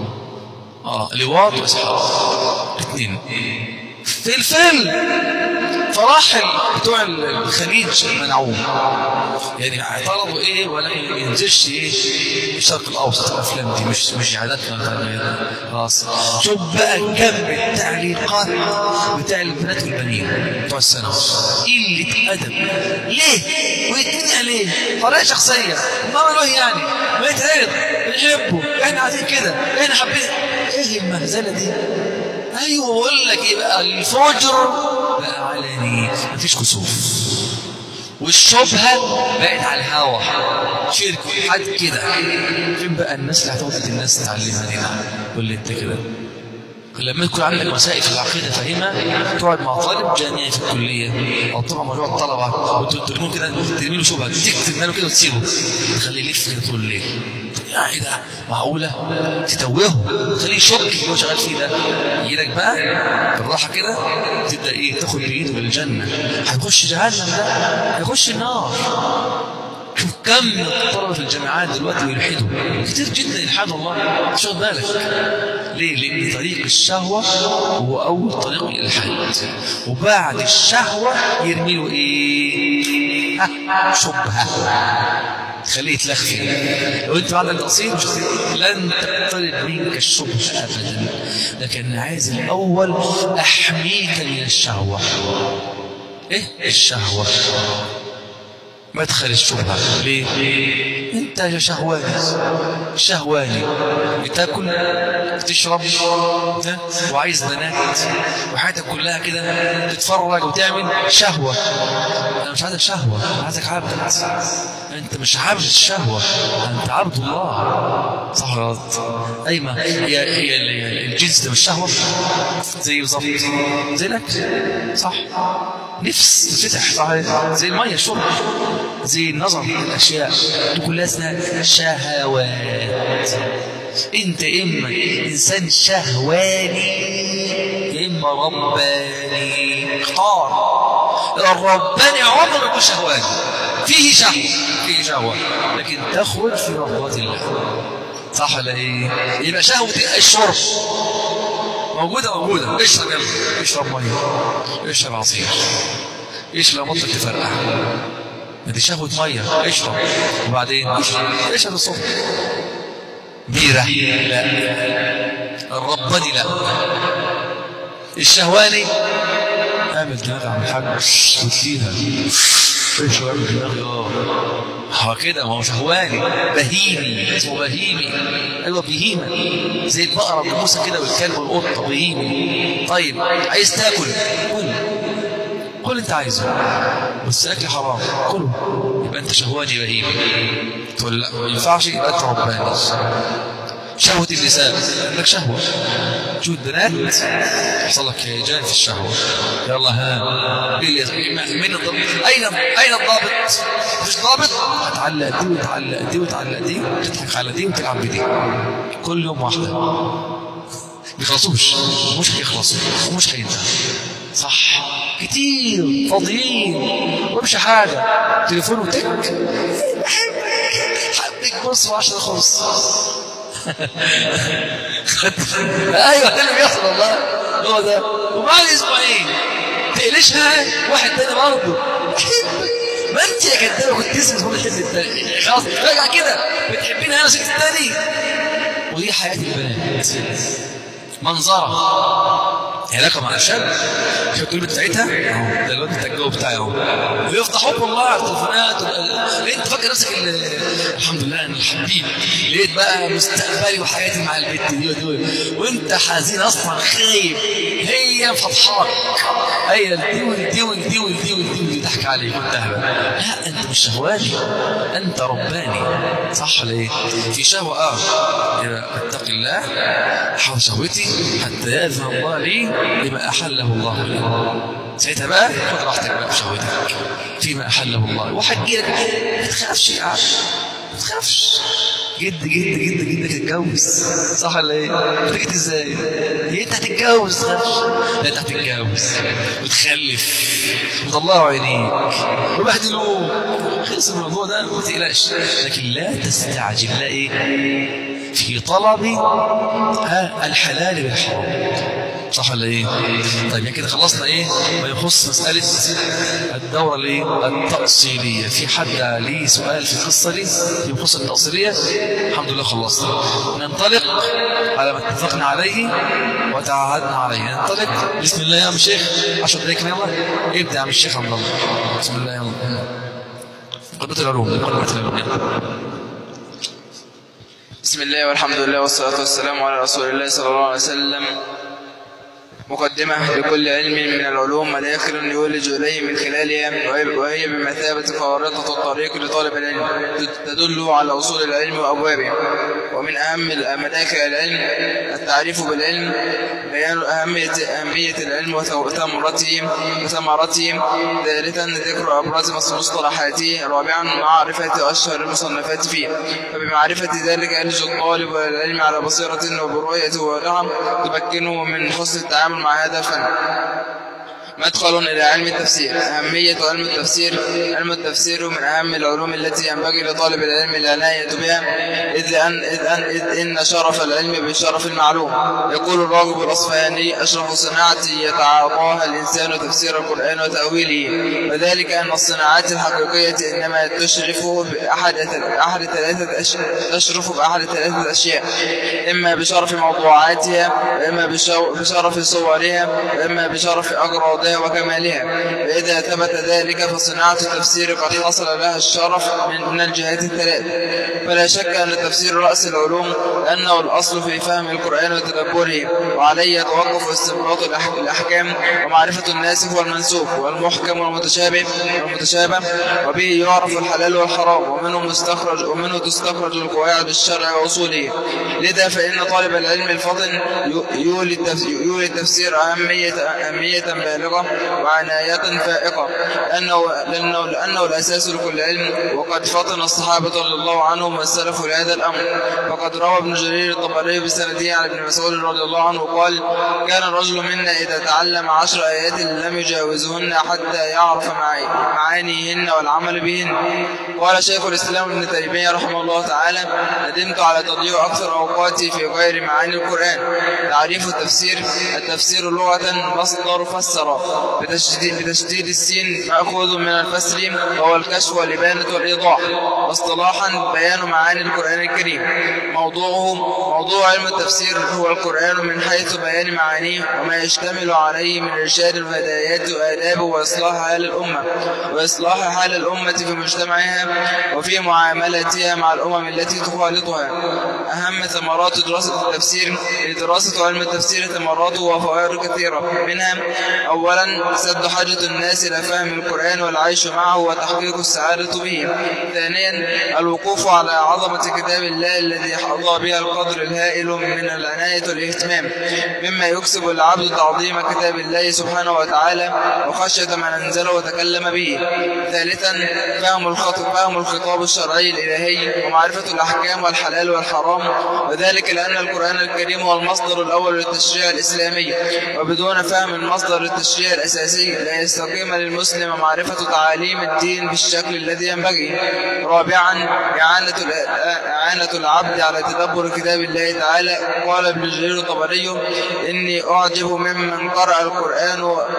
اه لواط واسحاق الاثنين في الفيلم فراح بتوع الخليج منعوه يعني طلبوا ايه ولا ينزلش ايه الشرق الاوسط الافلام دي مش مش عاداتنا خلاص شوف بقى كم التعليقات بتاع البنات والبنين بتوع الثانوي قله ادب ليه؟ ويتمنع ليه؟ طريقه شخصيه ما عملوا يعني ما يتعرض بنحبه احنا عايزين كده احنا حابين ايه المهزله دي؟ ايوه بقول لك ايه بقى الفجر بقى علني مفيش كسوف والشبهه بقت على الهوا شرك حد كده فين بقى الناس اللي هتقعد الناس تعلمها دي واللي انت كده لما يكون عندك مسائل في العقيده فاهمها تقعد مع طالب جامعي في الكليه او تقعد مع مجموعه طلبه وترميه كده ترمي له شبهه تكتب ماله كده وتسيبه تخليه يلف كده طول الليل يا ايه ده معقوله تتوهه تخليه يشك اللي هو شغال فيه ده يجي لك بقى بالراحه كده تبدا ايه تاخد بايده للجنه هيخش جهنم ده هيخش النار شوف كم الطلبه في الجامعات دلوقتي بيلحدوا كتير جدا يلحدوا الله مش واخد بالك ليه؟ لأن طريق الشهوة هو أول طريق الإلحاد وبعد الشهوة يرمي له إيه؟ شبهة خليه يتلخفي لو انت بعد القصير مش لن تقترب منك الشبهة ابدا لكن عايز الاول احميك من الشهوة ايه الشهوة مدخل الشبهة ليه؟ انت شهواني شهواني بتاكل تشرب وعايز بنات وحياتك كلها كده تتفرج وتعمل شهوة انا مش عايزك شهوة انا عايزك عبد انت مش عبد الشهوة انت عبد الله صح ولا ايما هي هي الجنس ده مش شهوة زي بالظبط زي الاكل صح نفس تفتح صح زي المية الشرب زي النظر الاشياء دي كلها اسمها شهوات انت اما انسان شهواني يا اما رباني اختار الرباني عمره ما يكون شهواني فيه شهوه فيه شهوه لكن تخرج في رغبات الله صح ولا ايه يبقى شهوه الشرب موجوده موجوده اشرب يلا اشرب ميه اشرب عصير اشرب مطلق تفرقع دي شهوة مية اشرب وبعدين اشرب الصبح بيرة لا الرباني لا الشهواني اعمل دماغ عم الحاج وتليها ايش اعمل دماغي اه هو كده ما هو شهواني بهيمي اسمه بهيمي ايوه بهيمه زي البقره والجاموسه كده والكلب والقطه بهيمي طيب عايز تاكل كل كل انت عايزه بس اكل حرام كله يبقى انت شهواني بهيمي تقول لا ما ينفعش يبقى انت رباني شهوة اللسان لك شهوة جود بنات يحصل لك هيجان في الشهوة يلا ها من الضبط أين أين الضابط؟ مش ضابط هتعلق دي وتعلق دي وتعلق دي تضحك على دي وتلعب بدي كل يوم واحدة بيخلصوش مش هيخلصوا ومش هينتهوا صح كتير فاضيين ومش حاجة تليفون وتك حبك بص وعشرة خلص ايوه ده اللي بيحصل والله هو ده وبعد اسبوعين تقلشها واحد تاني برضه ما انت يا كدابه كنت تسمع صوت الحزب التاني خلاص راجع كده بتحبيني انا ست التاني ودي حياه البنات منظره علاقه مع الشاب شوف الكلمه بتاعتها ده الواد بتاع الجو بتاعي اهو ويفضحوك والله على التليفونات انت فاكر نفسك الحمد لله انا الحبيب لقيت بقى مستقبلي وحياتي مع البت دي ودول وانت حزين اصلا خايب هي فضحاك هي دي ودي ودي ودي ودي ضحك عليك وانت لا انت مش شهواني انت رباني صح ولا ايه؟ في شهوه اه اتق الله حول شهوتي حتى يأذن الله لي بما أحله الله لي ساعتها بقى خد راحتك بقى في شهوتك فيما احله الله وحجي لك ما تخافش يا عم ما تخافش جد جد جد جدك اتجوز صح ولا ايه؟ اتجوز ازاي؟ هي انت هتتجوز تخافش لا انت هتتجوز وتخلف وطلعوا عينيك وبهدلوك خلص الموضوع ده ما تقلقش لكن لا تستعجل لا ايه؟ في طلب ها الحلال بالحرام صح ولا ايه؟ طيب يعني كده خلصنا ايه؟ ما يخص مسألة الدورة الايه؟ التأصيلية، في حد ليه سؤال في القصة دي؟ يخص التأصيلية؟ الحمد لله خلصنا. ننطلق على ما اتفقنا عليه وتعهدنا عليه، ننطلق بسم الله يا عم الشيخ 10 دقايق كده يلا ابدأ يا عم الشيخ عبد الله. بسم الله يلا. مقدمة العلوم، مقدمة العلوم يلا. بسم الله والحمد لله والصلاة والسلام على رسول الله صلى الله عليه وسلم مقدمة لكل علم من العلوم مداخل يولج إليه من خلالها وهي بمثابة خارطة الطريق لطالب العلم تدل على أصول العلم وأبوابه ومن أهم مداخل العلم التعريف بالعلم بيان أهمية أهمية العلم وثمرته وثمرته ثالثا ذكر أبرز مصطلحاته رابعا معرفة أشهر المصنفات فيه فبمعرفة ذلك يلج الطالب والعلم على بصيرة وبرؤية واضحة تمكنه من حسن التعامل مع هذا الفن مدخل إلى علم التفسير أهمية علم التفسير علم التفسير من أهم العلوم التي ينبغي لطالب العلم العناية بها إذ أن, إذ أن, إذ إن شرف العلم بشرف المعلوم يقول الراغب الأصفهاني أشرف صناعة يتعاطاها الإنسان تفسير القرآن وتأويله وذلك أن الصناعات الحقيقية إنما تشرف بأحد أحد ثلاثة أشياء تشرف بأحد ثلاثة أشياء إما بشرف موضوعاتها وإما بشرف صورها وإما بشرف أغراضها وكمالها فإذا ثبت ذلك فصناعة التفسير قد حصل لها الشرف من الجهات الثلاث فلا شك أن التفسير رأس العلوم لأنه الأصل في فهم القرآن وتدبره وعليه يتوقف استنباط الأحكام ومعرفة الناسخ والمنسوخ والمحكم والمتشابه والمتشابه وبه يعرف الحلال والحرام ومنه مستخرج ومنه تستخرج القواعد الشرع وأصوله لذا فإن طالب العلم الفضل يولي التفسير أهمية أهمية بالغة وعناية فائقة لأنه, لأنه, لأنه الأساس لكل علم وقد فطن الصحابة رضي الله عنهم والسلف لهذا الأمر فقد روى ابن جرير الطبري بسنده عن ابن مسعود رضي الله عنه قال كان الرجل منا إذا تعلم عشر آيات لم يجاوزهن حتى يعرف معانيهن والعمل بهن قال شيخ الإسلام ابن تيمية رحمه الله تعالى ندمت على تضييع أكثر أوقاتي في غير معاني القرآن تعريف التفسير التفسير لغة مصدر فسر بتشديد, بتشديد السين مأخوذ من الفسر وهو الكشف والإبانة والإيضاح واصطلاحا بيان معاني القرآن الكريم موضوعه موضوع علم التفسير هو القرآن من حيث بيان معانيه وما يشتمل عليه من إرشاد الهدايات وآداب وإصلاح حال الأمة وإصلاح حال الأمة في مجتمعها وفي معاملتها مع الأمم التي تخالطها أهم ثمرات دراسة التفسير لدراسة علم التفسير ثمراته وفوائد كثيرة منها أولا سد حاجة الناس إلى فهم القرآن والعيش معه وتحقيق السعادة به ثانيا الوقوف على عظمة كتاب الله الذي حظى بها القدر الهائل من العناية والاهتمام مما يكسب العبد تعظيم كتاب الله سبحانه وتعالى وخشية من أنزله وتكلم به ثالثا فهم الخطب فهم الخطاب الشرعي الإلهي ومعرفة الأحكام والحلال والحرام وذلك لأن القرآن الكريم هو المصدر الأول للتشريع الإسلامي وبدون فهم المصدر للتشريع الأساسي لا يستقيم للمسلم معرفة تعاليم الدين بالشكل الذي ينبغي رابعا إعانة إعانة العبد على تدبر كتاب الله تعالى قال ابن جرير الطبري إني أعجب ممن قرأ القرآن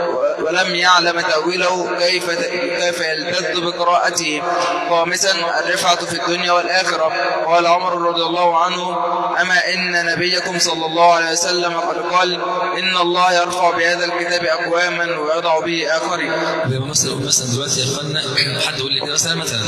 ولم يعلم تأويله كيف كيف يلتذ بقراءته خامسا الرفعة في الدنيا والآخرة قال عمر رضي الله عنه أما إن نبيكم صلى الله عليه وسلم قد قال إن الله يرفع بهذا الكتاب أقواما ويضع به آخرين مثلا مثلا دلوقتي يا اخوانا حد يقول لي كده مثلا مثلا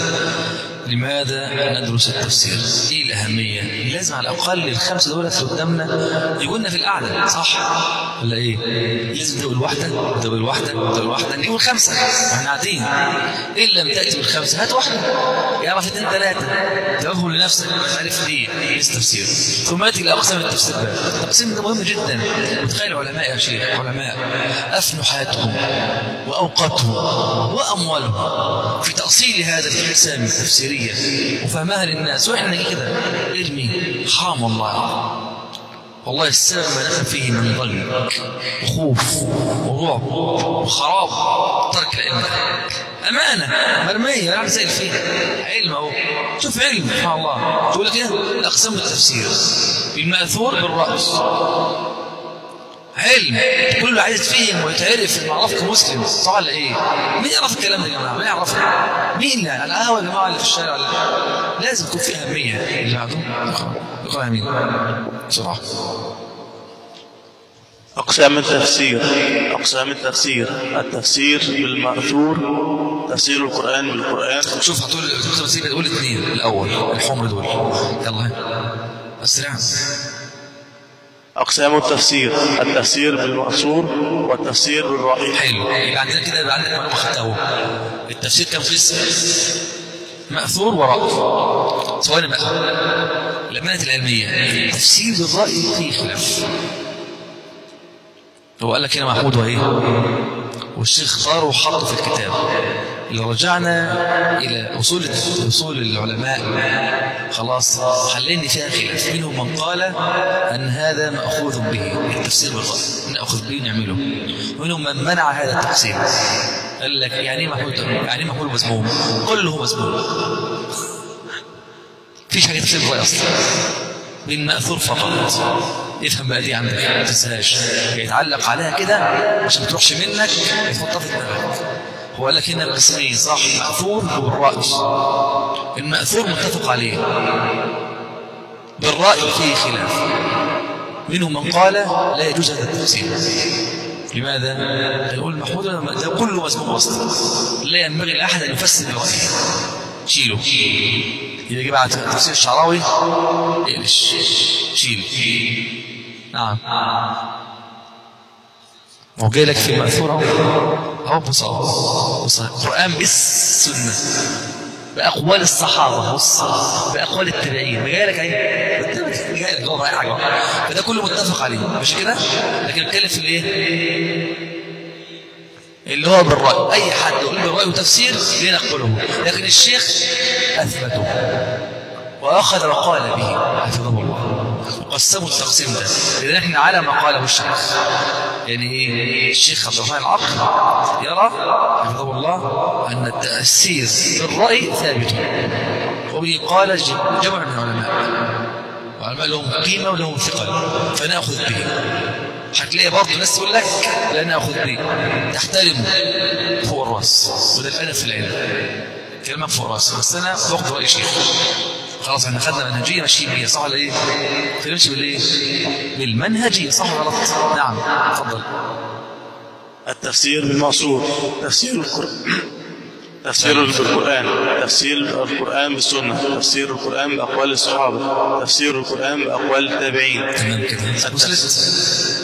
لماذا ندرس التفسير؟ ايه الاهميه؟ لازم على الاقل الخمسه دول اللي قدامنا يقولنا في القعده صح؟ ولا ايه؟ لازم تبقى الواحده تبقى الواحده واحدة تقول واحدة نقول خمسة احنا قاعدين إن لم تأتي بالخمسة هات واحدة يعرف اثنين ثلاثة جاوبهم لنفسك عارف ليه ايه التفسير ثم يأتي إلى أقسام التفسير بقى التقسيم ده مهم جدا متخيل علماء يا شيخ علماء أفنوا حياتهم وأوقاتهم وأموالهم في تأصيل هذه الأقسام التفسيرية وفهمها للناس وإحنا نجي كده ارمي حرام والله والله السبب ما دخل فيه من ضل وخوف ورعب وخراب ترك العلم أمانة مرمية لا زي فيها علم أهو شوف علم سبحان الله تقول لك إيه أقسام التفسير بالمأثور بالرأس علم كله عايز يتفهم ويتعرف ان اعرفك مسلم صح ولا ايه؟ مين يعرف الكلام ده يا جماعه؟ مين يعرفه؟ مين يعني على القهوه يا جماعه اللي في الشارع ولا لازم يكون في اهميه اللي بعده اقرا اقرا يا مين بسرعه أقسام التفسير أقسام التفسير التفسير بالمأثور تفسير القرآن بالقرآن شوف هتقول التفسير تقول اثنين الاول الحمر دول يلا اسرع أقسام التفسير التفسير بالمأثور والتفسير بالرأي حلو يبقى عندنا كده يبقى عندك معلومه خدتها اهو التفسير كم قسم مأثور ورأي سؤال بقى الأمانة العلمية تفسير بالرأي فيه خلاف هو قال لك هنا محمود وهي والشيخ اختاره وحطه في الكتاب لو رجعنا إلى أصول أصول العلماء خلاص حلينا فيها خلاف منهم من قال أن هذا مأخوذ به التفسير بالرأي نأخذ به نعمله ومنهم من منع هذا التقسيم قال لك يعني ايه محمود يعني ايه محمود مذموم كله مذموم فيش حاجة تفسير بالرأي أصلا بالمأثور فقط افهم بقى دي عندك ما تنساهاش يتعلق عليها كده عشان ما تروحش منك تحطها في دماغك هو قال لك هنا القسمين صح المأثور والرأي المأثور متفق عليه بالرأي فيه خلاف منهم من قال لا يجوز هذا التفسير لماذا؟ يقول محمود ده كله مذموم اصلا لا ينبغي لاحد ان يفسر برأيه شيله يجي بعد تفسير الشعراوي اقلش شيل نعم هو جاي لك في المأثور اهو اهو بص اهو بص القرآن بالسنة بأقوال الصحابة بص بأقوال التابعين جاي لك اهي جاي لك هو حاجة فده كله متفق عليه مش كده؟ لكن نتكلم في الايه؟ اللي هو بالرأي أي حد يقول بالرأي وتفسير لنقبله لكن الشيخ أثبته وأخذ وقال به حفظه الله وقسموا التقسيم ده لأن احنا على ما قاله الشيخ يعني ايه الشيخ عبد الرحمن العقل يرى حفظه الله أن التأثير بالرأي ثابت وبه قال جمع من العلماء وعلماء لهم قيمة ولهم ثقل فنأخذ به هتلاقي برضه ناس تقول لك لا ناخذ به تحترمه فوق الراس وده الادب في العلم كلامك فوق الراس بس انا باخد راي شيخ خلاص احنا خدنا منهجيه ماشيين بيها صح ولا ايه؟ تمشي بالايه؟ بالمنهجيه صح ولا غلط؟ نعم اتفضل التفسير بالمأثور تفسير القرآن تفسير بالقرآن تفسير القرآن بالسنة تفسير القرآن بأقوال الصحابة تفسير القرآن بأقوال التابعين تمام كده وصلت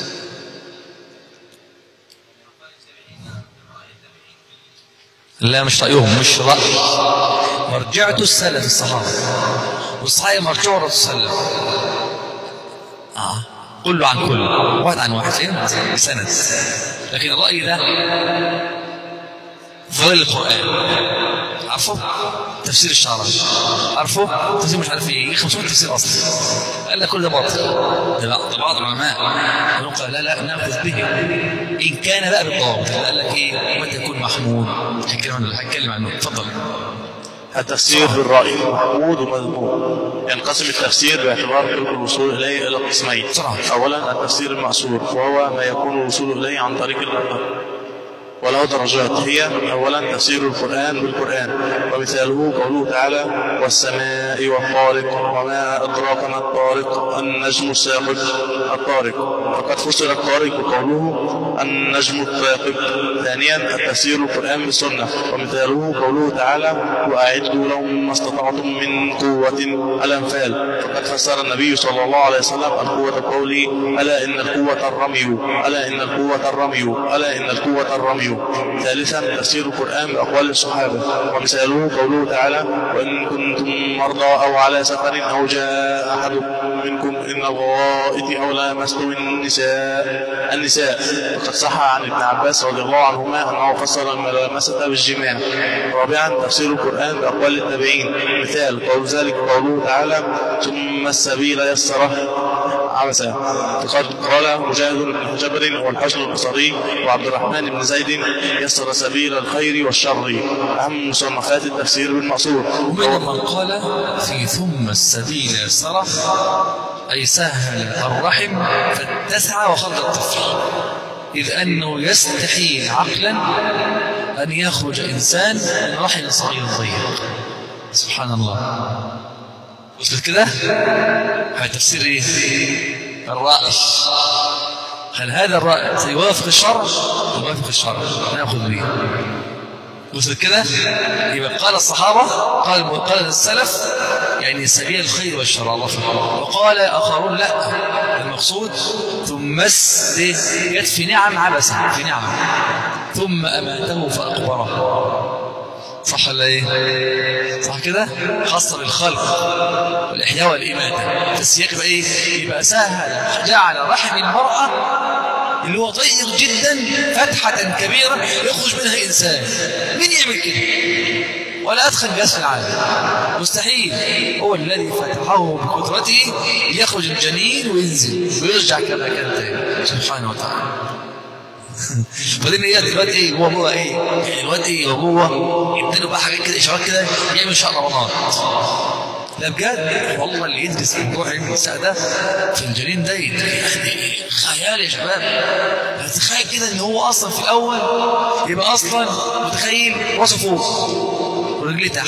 لا مش رأيهم مش رأي مرجعة السلف الصحابة والصحابة مرجعوا الرسول صلى الله عليه وسلم آه كله عن كل واحد عن واحد فهمت بسند لكن الرأي ده ظل القرآن عارفه تفسير الشعراوي عارفه تفسير مش عارف ايه 500 تفسير اصلا قال لك كل ده باطل ده لا ده بعض العلماء قال لا لا ناخذ به ان كان بقى بالضوابط قال لك ايه متى يكون محمود هنتكلم عنه هنتكلم عنه اتفضل التفسير بالرأي محمود ومذموم ينقسم التفسير باعتبار طرق الوصول إليه إلى قسمين بسرعة. أولا التفسير المأثور وهو ما يكون الوصول إليه عن طريق الأخر وله درجات هي أولا تفسير القرآن بالقرآن ومثاله قوله تعالى والسماء والطارق وما أدراك ما الطارق النجم الساقط الطارق وقد فسر الطارق بقوله النجم الثاقب ثانيا التفسير القرآن بالسنة ومثاله قوله تعالى وأعدوا لهم ما استطعتم من قوة الأنفال فقد فسر النبي صلى الله عليه وسلم القوة بقوله ألا إن القوة الرمي ألا إن القوة الرمي ألا إن القوة الرمي وغيره ثالثا تفسير القرآن بأقوال الصحابة ومثاله قوله تعالى وإن كنتم مرضى أو على سفر أو جاء أحد منكم إن الغائط أو لامستم النساء النساء وقد صح عن ابن عباس رضي الله عنهما أنه فسر الملامسة بالجماع رابعا تفسير القرآن بأقوال التابعين مثال قول ذلك قوله تعالى ثم السبيل يسره عبسا وقد قال مجاهد بن جبر والحسن البصري وعبد الرحمن بن زيد يسر سبيل الخير والشر أهم مصنفات التفسير بالمقصود ومنهم من قال في ثم السبيل يسره أي سهل الرحم فاتسع وخرج الطفل إذ أنه يستحيل عقلا أن يخرج إنسان من رحم صغير ضيق سبحان الله وصلت كده هذا تفسير إيه الرأي هل هذا الرأي سيوافق الشرع يوافق الشرع نأخذ به وصلت كده يبقى قال الصحابة قال قال السلف يعني سبيل الخير والشر الله فهم. وقال آخرون لا المقصود ثم مس يد في نعم عبس في نعم ثم أماته فأقبره صح ولا ايه صح كده خاصة بالخلق والإحياء والإماتة السياق يبقى ايه يبقى سهل جعل رحم المرأة اللي هو ضيق جدا فتحة كبيرة يخرج منها إنسان مين يعمل كده ولا أدخل جهاز في العالم مستحيل هو الذي فتحه بقدرته يخرج الجنين وينزل ويرجع كما كان تاني سبحانه وتعالى بعدين ايه الواد ايه هو هو ايه يعني الواد ايه وهو يديله بقى حاجات كده اشارات كده يعمل شقلباظات لا بجد والله اللي يدرس موضوع علم النساء ده في الجنين ده يعني خيال يا شباب تخيل كده ان هو اصلا في الاول يبقى اصلا متخيل راسه فوق ورجليه تحت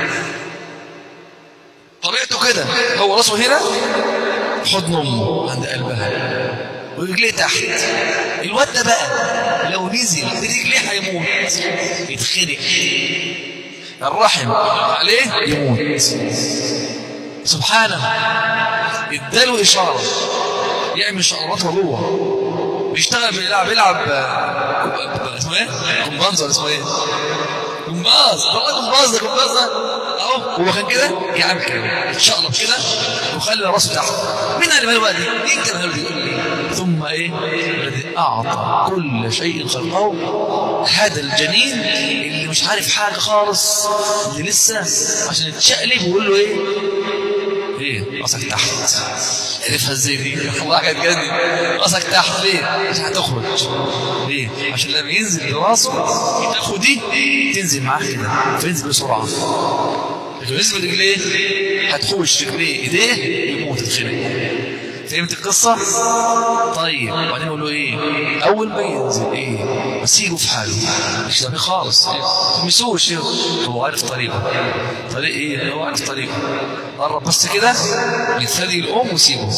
طبيعته كده هو راسه هنا حضن امه عند قلبها ورجليه تحت الواد ده بقى لو نزل برجليه هيموت يتخنق الرحم عليه يموت سبحانه اداله اشاره يعمل شعرات جوه بيشتغل بيلعب بيلعب اسمه ايه؟ كومبانز ولا اسمه ايه؟ كومباز والله كومباز ده كومباز ده اهو هو كان كده يعمل كده يتشقلب كده وخلي راسه تحت مين اللي ماله بقى دي؟ مين كان ماله دي؟ ثم ايه؟ الذي اعطى كل شيء خلقه هذا الجنين اللي مش عارف حاجه خالص اللي لسه عشان يتشقلب ويقول له ايه؟ ايه راسك تحت عرفها ازاي دي والله كانت جنن راسك تحت ليه عشان هتخرج ليه عشان لما ينزل راسه تاخد دي تنزل معاه كده فينزل بسرعه لكن ينزل برجليه هتخوش رجليه ايديه يموت يتخنق فهمت القصة؟ طيب وبعدين يقول له ايه؟ أول ما ينزل ايه؟ سيبه في حاله مش دافع خالص ما تلمسوش هو عارف طريقه طريق ايه؟ هو عارف طريقه قرب بس كده من ثدي الأم وسيبه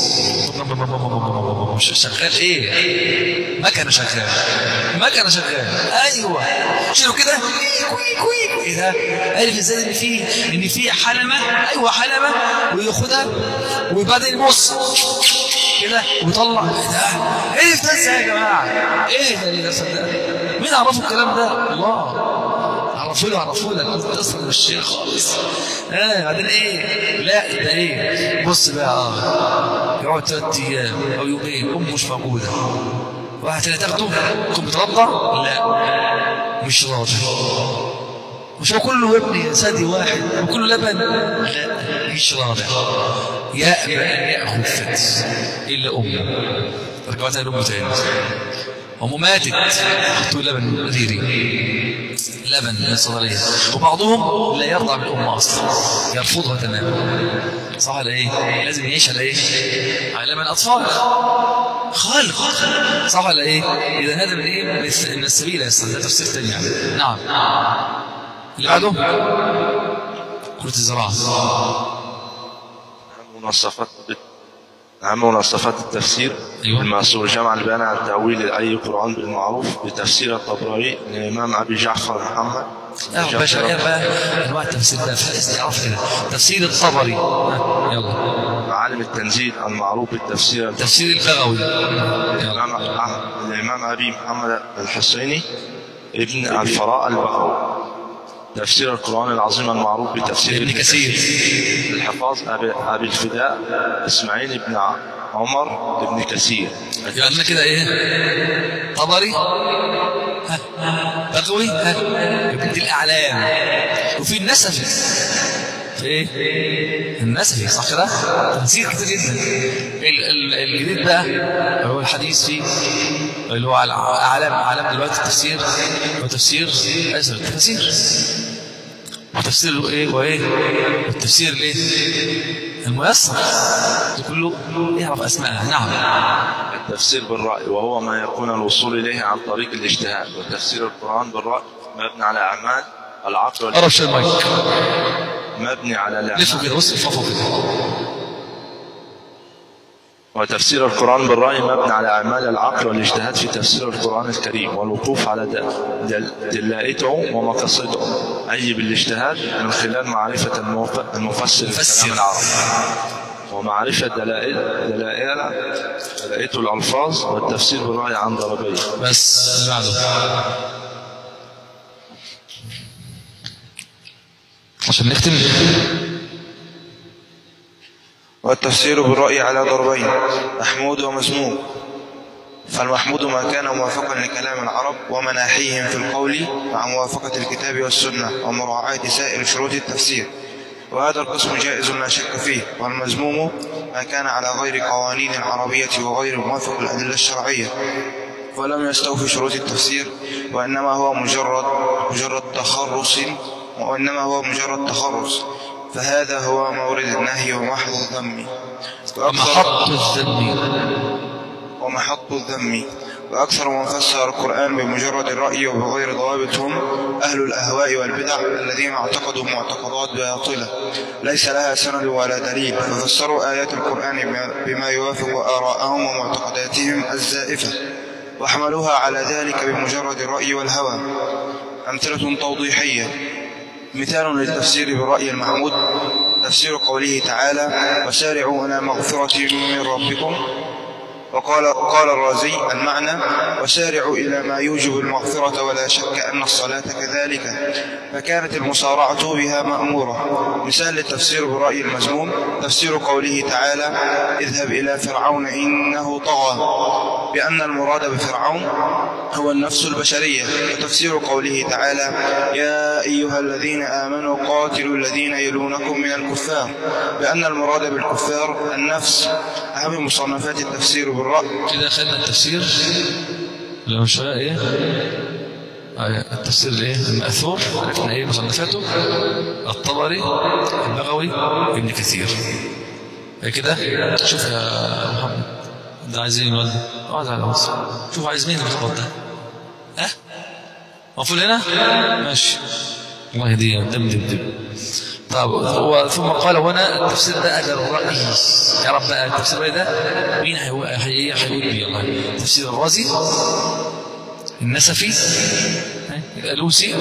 مش شغال ايه؟ مكنة شغال مكنة شغال ايوه شيله كده كوي كوي ايه ده؟ عارف ازاي ان في ان في حلمة ايوه حلمة وياخدها وبعدين يبص كده ويطلع ايه ده؟ ايه ده ازاي يا جماعه؟ ايه ده اللي ده صدق؟ مين عرفوا الكلام ده؟ الله عرفوا له عرفوا لك قلت اصلا مش شيء خالص اه بعدين ايه؟ لا ده ايه؟ بص بقى اه يقعد ثلاث ايام او يومين امه مش موجوده واحد اللي تاخده تكون بترضع؟ لا مش راضي مش هو كله يا ابني ثدي واحد وكله لبن لا مش راضع يأبى أن يأخذ ثدي إلا أمه رجعتها لأمه تاني أمه ماتت حطوا لبن ريري لبن من الصيدلية وبعضهم لا يرضع بالأم أصلا يرفضها تماما صح ولا إيه؟ لازم يعيش على إيه؟ على لبن أطفال خالق صح ولا إيه؟ إذا هذا من إيه؟ من السبيل أصلا ده تفسير تاني يعني نعم اللي بعده كرة الزراعة منصفات أهم منصفات التفسير أيوة. المأثور جمع البيان عن تأويل أي قرآن بالمعروف بتفسير الطبراني للإمام أبي جعفر محمد اه باشا ايه بقى انواع التفسير ده اعرف كده تفسير الطبري ها، يلا معالم التنزيل المعروف بالتفسير تفسير البغوي يلا الإمام أحمد- الإمام أبي محمد الحسيني ابن الفراء البغوي تفسير القرآن العظيم المعروف بتفسير ابن كثير الحفاظ أبي, أبي الفداء إسماعيل بن عمر ابن كثير يبقى عندنا كده ايه طبري ها بغوي ها يبقى دي الاعلام وفي النسفي في ايه النسفي صح كده تفسير كتير جدا ال- ال- الجديد بقى هو الحديث فيه اللي هو على اعلام اعلام دلوقتي التفسير هو تفسير ايسر التفاسير وتفسير ايه وايه والتفسير الايه الميسر ده كله يعرف اسماءها نعم التفسير بالرأي وهو ما يكون الوصول إليه عن طريق الاجتهاد وتفسير القرآن بالرأي مبني على أعمال العقل قرب شويه المايك مبني على لفوا الأعمال كده بص لفوا كده وتفسير القرآن بالرأي مبني على أعمال العقل والاجتهاد في تفسير القرآن الكريم والوقوف على دل- دل- دلائته ومقاصده أي بالاجتهاد من خلال معرفة الموف- المفسر مفسر. الكلام العربي ومعرفة دلائل دلائل دلائل الألفاظ والتفسير بالرأي عن ضربين بس اللي بعده عشان نختم والتفسير بالرأي على ضربين محمود ومذموم فالمحمود ما كان موافقا لكلام العرب ومناحيهم في القول مع موافقة الكتاب والسنة ومراعاة سائر شروط التفسير وهذا القسم جائز لا شك فيه والمذموم ما كان على غير قوانين العربية وغير موافق الأدلة الشرعية ولم يستوفي شروط التفسير وإنما هو مجرد مجرد تخرص وإنما هو مجرد تخرص فهذا هو مورد النهي ومحض الذم محط الذم ومحط الذم وأكثر من فسر القرآن بمجرد الرأي وبغير ضوابط هم أهل الأهواء والبدع الذين اعتقدوا معتقدات باطلة ليس لها سند ولا دليل ففسروا آيات القرآن بما- بما يوافق آراءهم ومعتقداتهم الزائفة وحملوها على ذلك بمجرد الرأي والهوى أمثلة توضيحية مثال للتفسير بالرأي المحمود تفسير قوله تعالى وسارعوا إلى مغفرة من ربكم وقال قال الرازي المعنى وسارعوا إلى ما يوجب المغفرة ولا شك أن الصلاة كذلك فكانت المسارعة بها مأمورة مثال للتفسير برأي المزموم تفسير قوله تعالى اذهب إلى فرعون إنه طغى بأن المراد بفرعون هو النفس البشرية وتفسير قوله تعالى يا أيها الذين آمنوا قاتلوا الذين يلونكم من الكفار بأن المراد بالكفار النفس أهم مصنفات التفسير بالرأي كده خدنا التفسير لو شويه ايه آه، التفسير الايه المأثور عرفنا ايه مصنفاته الطبري البغوي ابن كثير هي كده شوف يا محمد ده عايز ايه الواد ده؟ اقعد على مصر شوف عايز مين الخبط ده ها مقفول هنا ماشي الله يهديه دم دم دم طب هو ثم قال هنا التفسير ده أجل الرأي يا رب بقى التفسير ده مين هيقول هي- هيقول بيه الله تفسير الرازي النسفي ها؟ الألوسي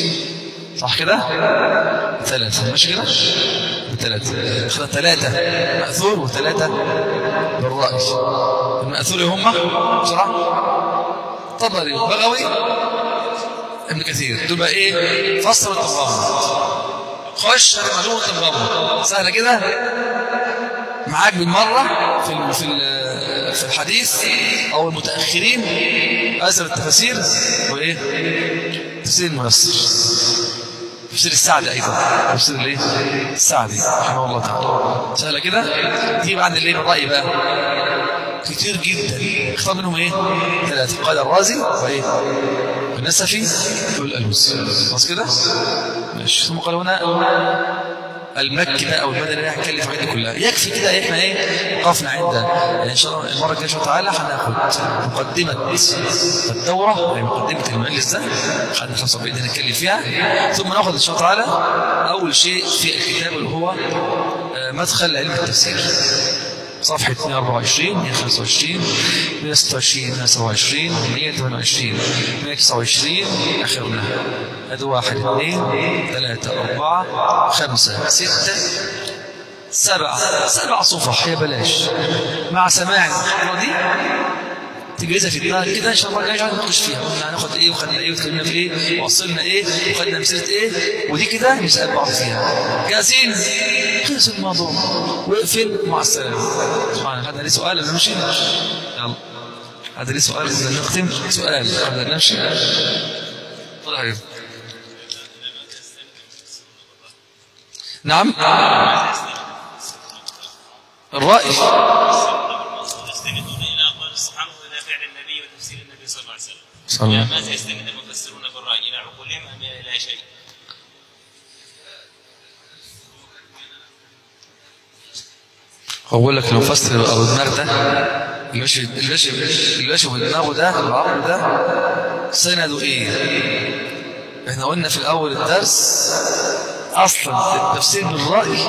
صح كده ثلاثة ماشي كده ثلاثة خدنا ثلاثة مأثور وثلاثة بالرأي المأثور هم بسرعة طبري وبغوي ابن كثير دول بقى ايه فصل التغامض خش هات معلومه التغامض سهله كده معاك بالمره في ال- في ال- في الحديث او المتاخرين اسر التفاسير وايه تفسير الميسر تفسير السعدي ايضا تفسير الايه السعدي رحمه الله تعالى سهله كده دي بعد الايه الراي بقى كتير جدا اختار منهم ايه ثلاثه قال الرازي وايه النسفي والألوسي خلاص كده ماشي ثم قال هنا المكي بقى او المدني ده هنتكلم في الحاجات دي كلها يكفي كده احنا ايه وقفنا عند ان شاء الله المره الجايه ان شاء الله تعالى هناخد مقدمه الدوره يعني مقدمه المجلس ده خدنا 45 دقيقه نتكلم فيها ثم ناخد ان شاء الله تعالى اول شيء في الكتاب اللي هو آه، مدخل علم التفسير صفحة 124 125 126 127 128 129 آخرنا هذا واحد اثنين ثلاثة أربعة خمسة ستة سبعة سبع صفح يا بلاش مع سماع المحاضرة دي تجهزها في دماغك كده ان شاء الله جاي نخش فيها قلنا هناخد ايه وخدنا ايه وتكلمنا في ايه ووصلنا ايه وخدنا مسيره ايه ودي كده نسال بعض فيها جاهزين خلص الموضوع واقفل مع السلامه سبحان الله هذا ليه سؤال ولا نمشي يلا هذا ليه سؤال قبل أن نختم سؤال قبل أن نمشي تفضل يا حبيبي نعم الرأي يستندون الى اقوال الصحابه والى فعل النبي وتفسير النبي صلى الله عليه وسلم. صلى الله عليه وسلم. ماذا يستند المفسرون بالراي الى عقولهم ام الى شيء؟ هقول لك لو فسر او الدماغ ده اللي ماشي اللي ماشي اللي ماشي بدماغه ده العقل ده سنده ايه؟ احنا قلنا في الاول الدرس اصلا التفسير بالراي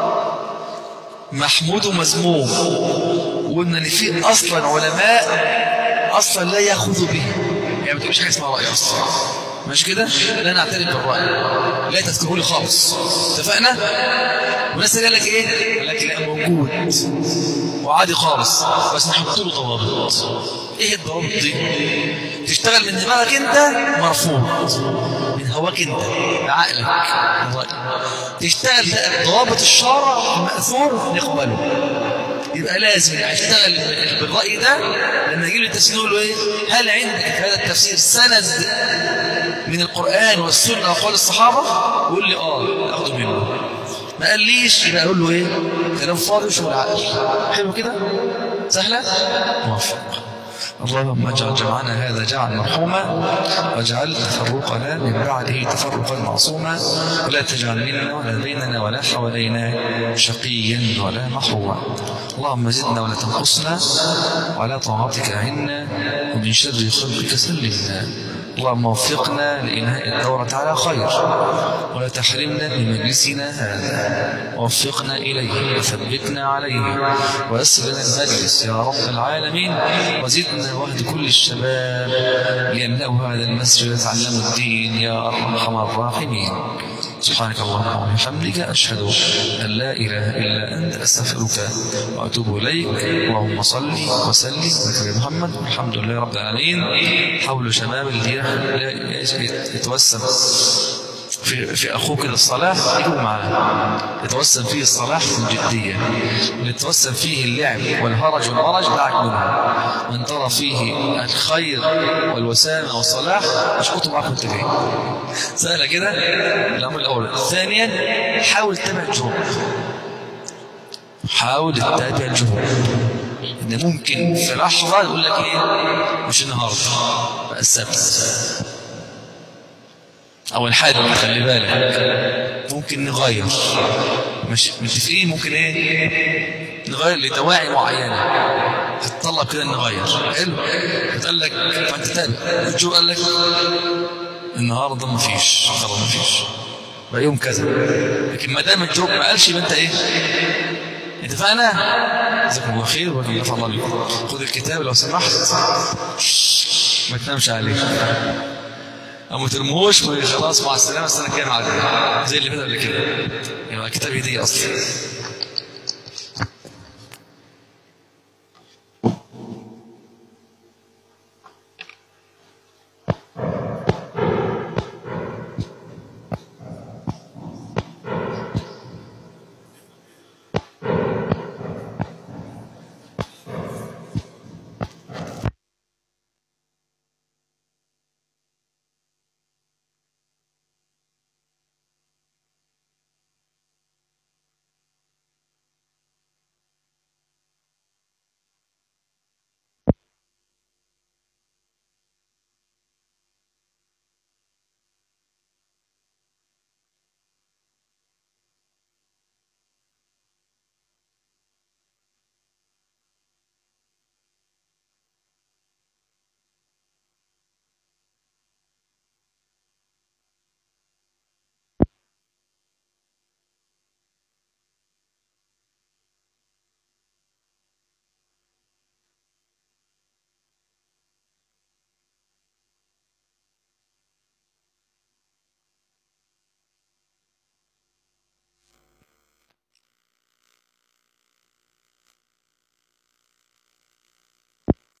محمود ومذموم وقلنا ان في اصلا علماء اصلا لا ياخذوا به يعني ما تقولش حاجه اسمها راي اصلا مش كده لا نعترف بالراي لا تذكروا لي خالص اتفقنا والناس اللي قال لك ايه قال لك لا موجود وعادي خالص بس نحط له ضوابط ايه الضوابط دي تشتغل من دماغك انت مرفوض من هواك انت بعقلك الرأي. تشتغل بقى بضوابط الشرع المأثور نقبله يبقى لازم اللي هيشتغل بالرأي ده لما يجي له التفسير يقول له ايه هل عندك في هذا التفسير سند من القرآن والسنة وقول الصحابة يقول لي اه اخده منه ما قاليش يبقى اقول له ايه كلام فاضي وشغل عقل حلو كده سهلة موافق اللهم اجعل جمعنا هذا جعل مرحوما واجعل تفرقنا من بعده تفرقا معصوما ولا تجعل منا ولا بيننا ولا حوالينا شقيا ولا محروما اللهم زدنا ولا تنقصنا وعلى طاعتك عنا ومن شر خلقك سلمنا اللهم وفقنا لإنهاء الدورة على خير ولا تحرمنا من مجلسنا هذا ووفقنا إليه وثبتنا عليه ويسر لنا المجلس يا رب العالمين وزدنا وهد كل الشباب ليملأوا هذا المسجد ويتعلموا الدين يا أرحم الراحمين سبحانك اللهم وبحمدك أشهد أن لا إله إلا أنت أستغفرك وأتوب إليك اللهم صل وسلم على محمد الحمد لله رب العالمين حول شباب اللي يتوسم في في اخوك الصلاح يكون معاه يتوسم فيه الصلاح الجديه اللي يتوسم فيه اللعب والهرج والمرج دعك منه من ترى فيه الخير والوسامه والصلاح اشقطه معاك وانت جاي سهله كده الامر الاول ثانيا حاول تتبع الجروب حاول تتابع الجروب ان ممكن في لحظه يقول لك ايه مش النهارده بقى السبت او الحد خلي بالك ممكن نغير مش متفقين ممكن ايه نغير لدواعي معينه هتطلب كده نغير حلو قال لك فانت تابع الجو قال لك النهارده مفيش خلاص مفيش بقى يوم كذا لكن ما دام الجو ما قالش يبقى انت ايه اتفقنا جزاكم الله خير وجزاكم الله بكم خد الكتاب لو سمحت ما تنامش عليه او ما ترموش وخلاص مع السلامه السنه الجايه معاك زي اللي فات قبل كده يبقى كتاب هديه اصلا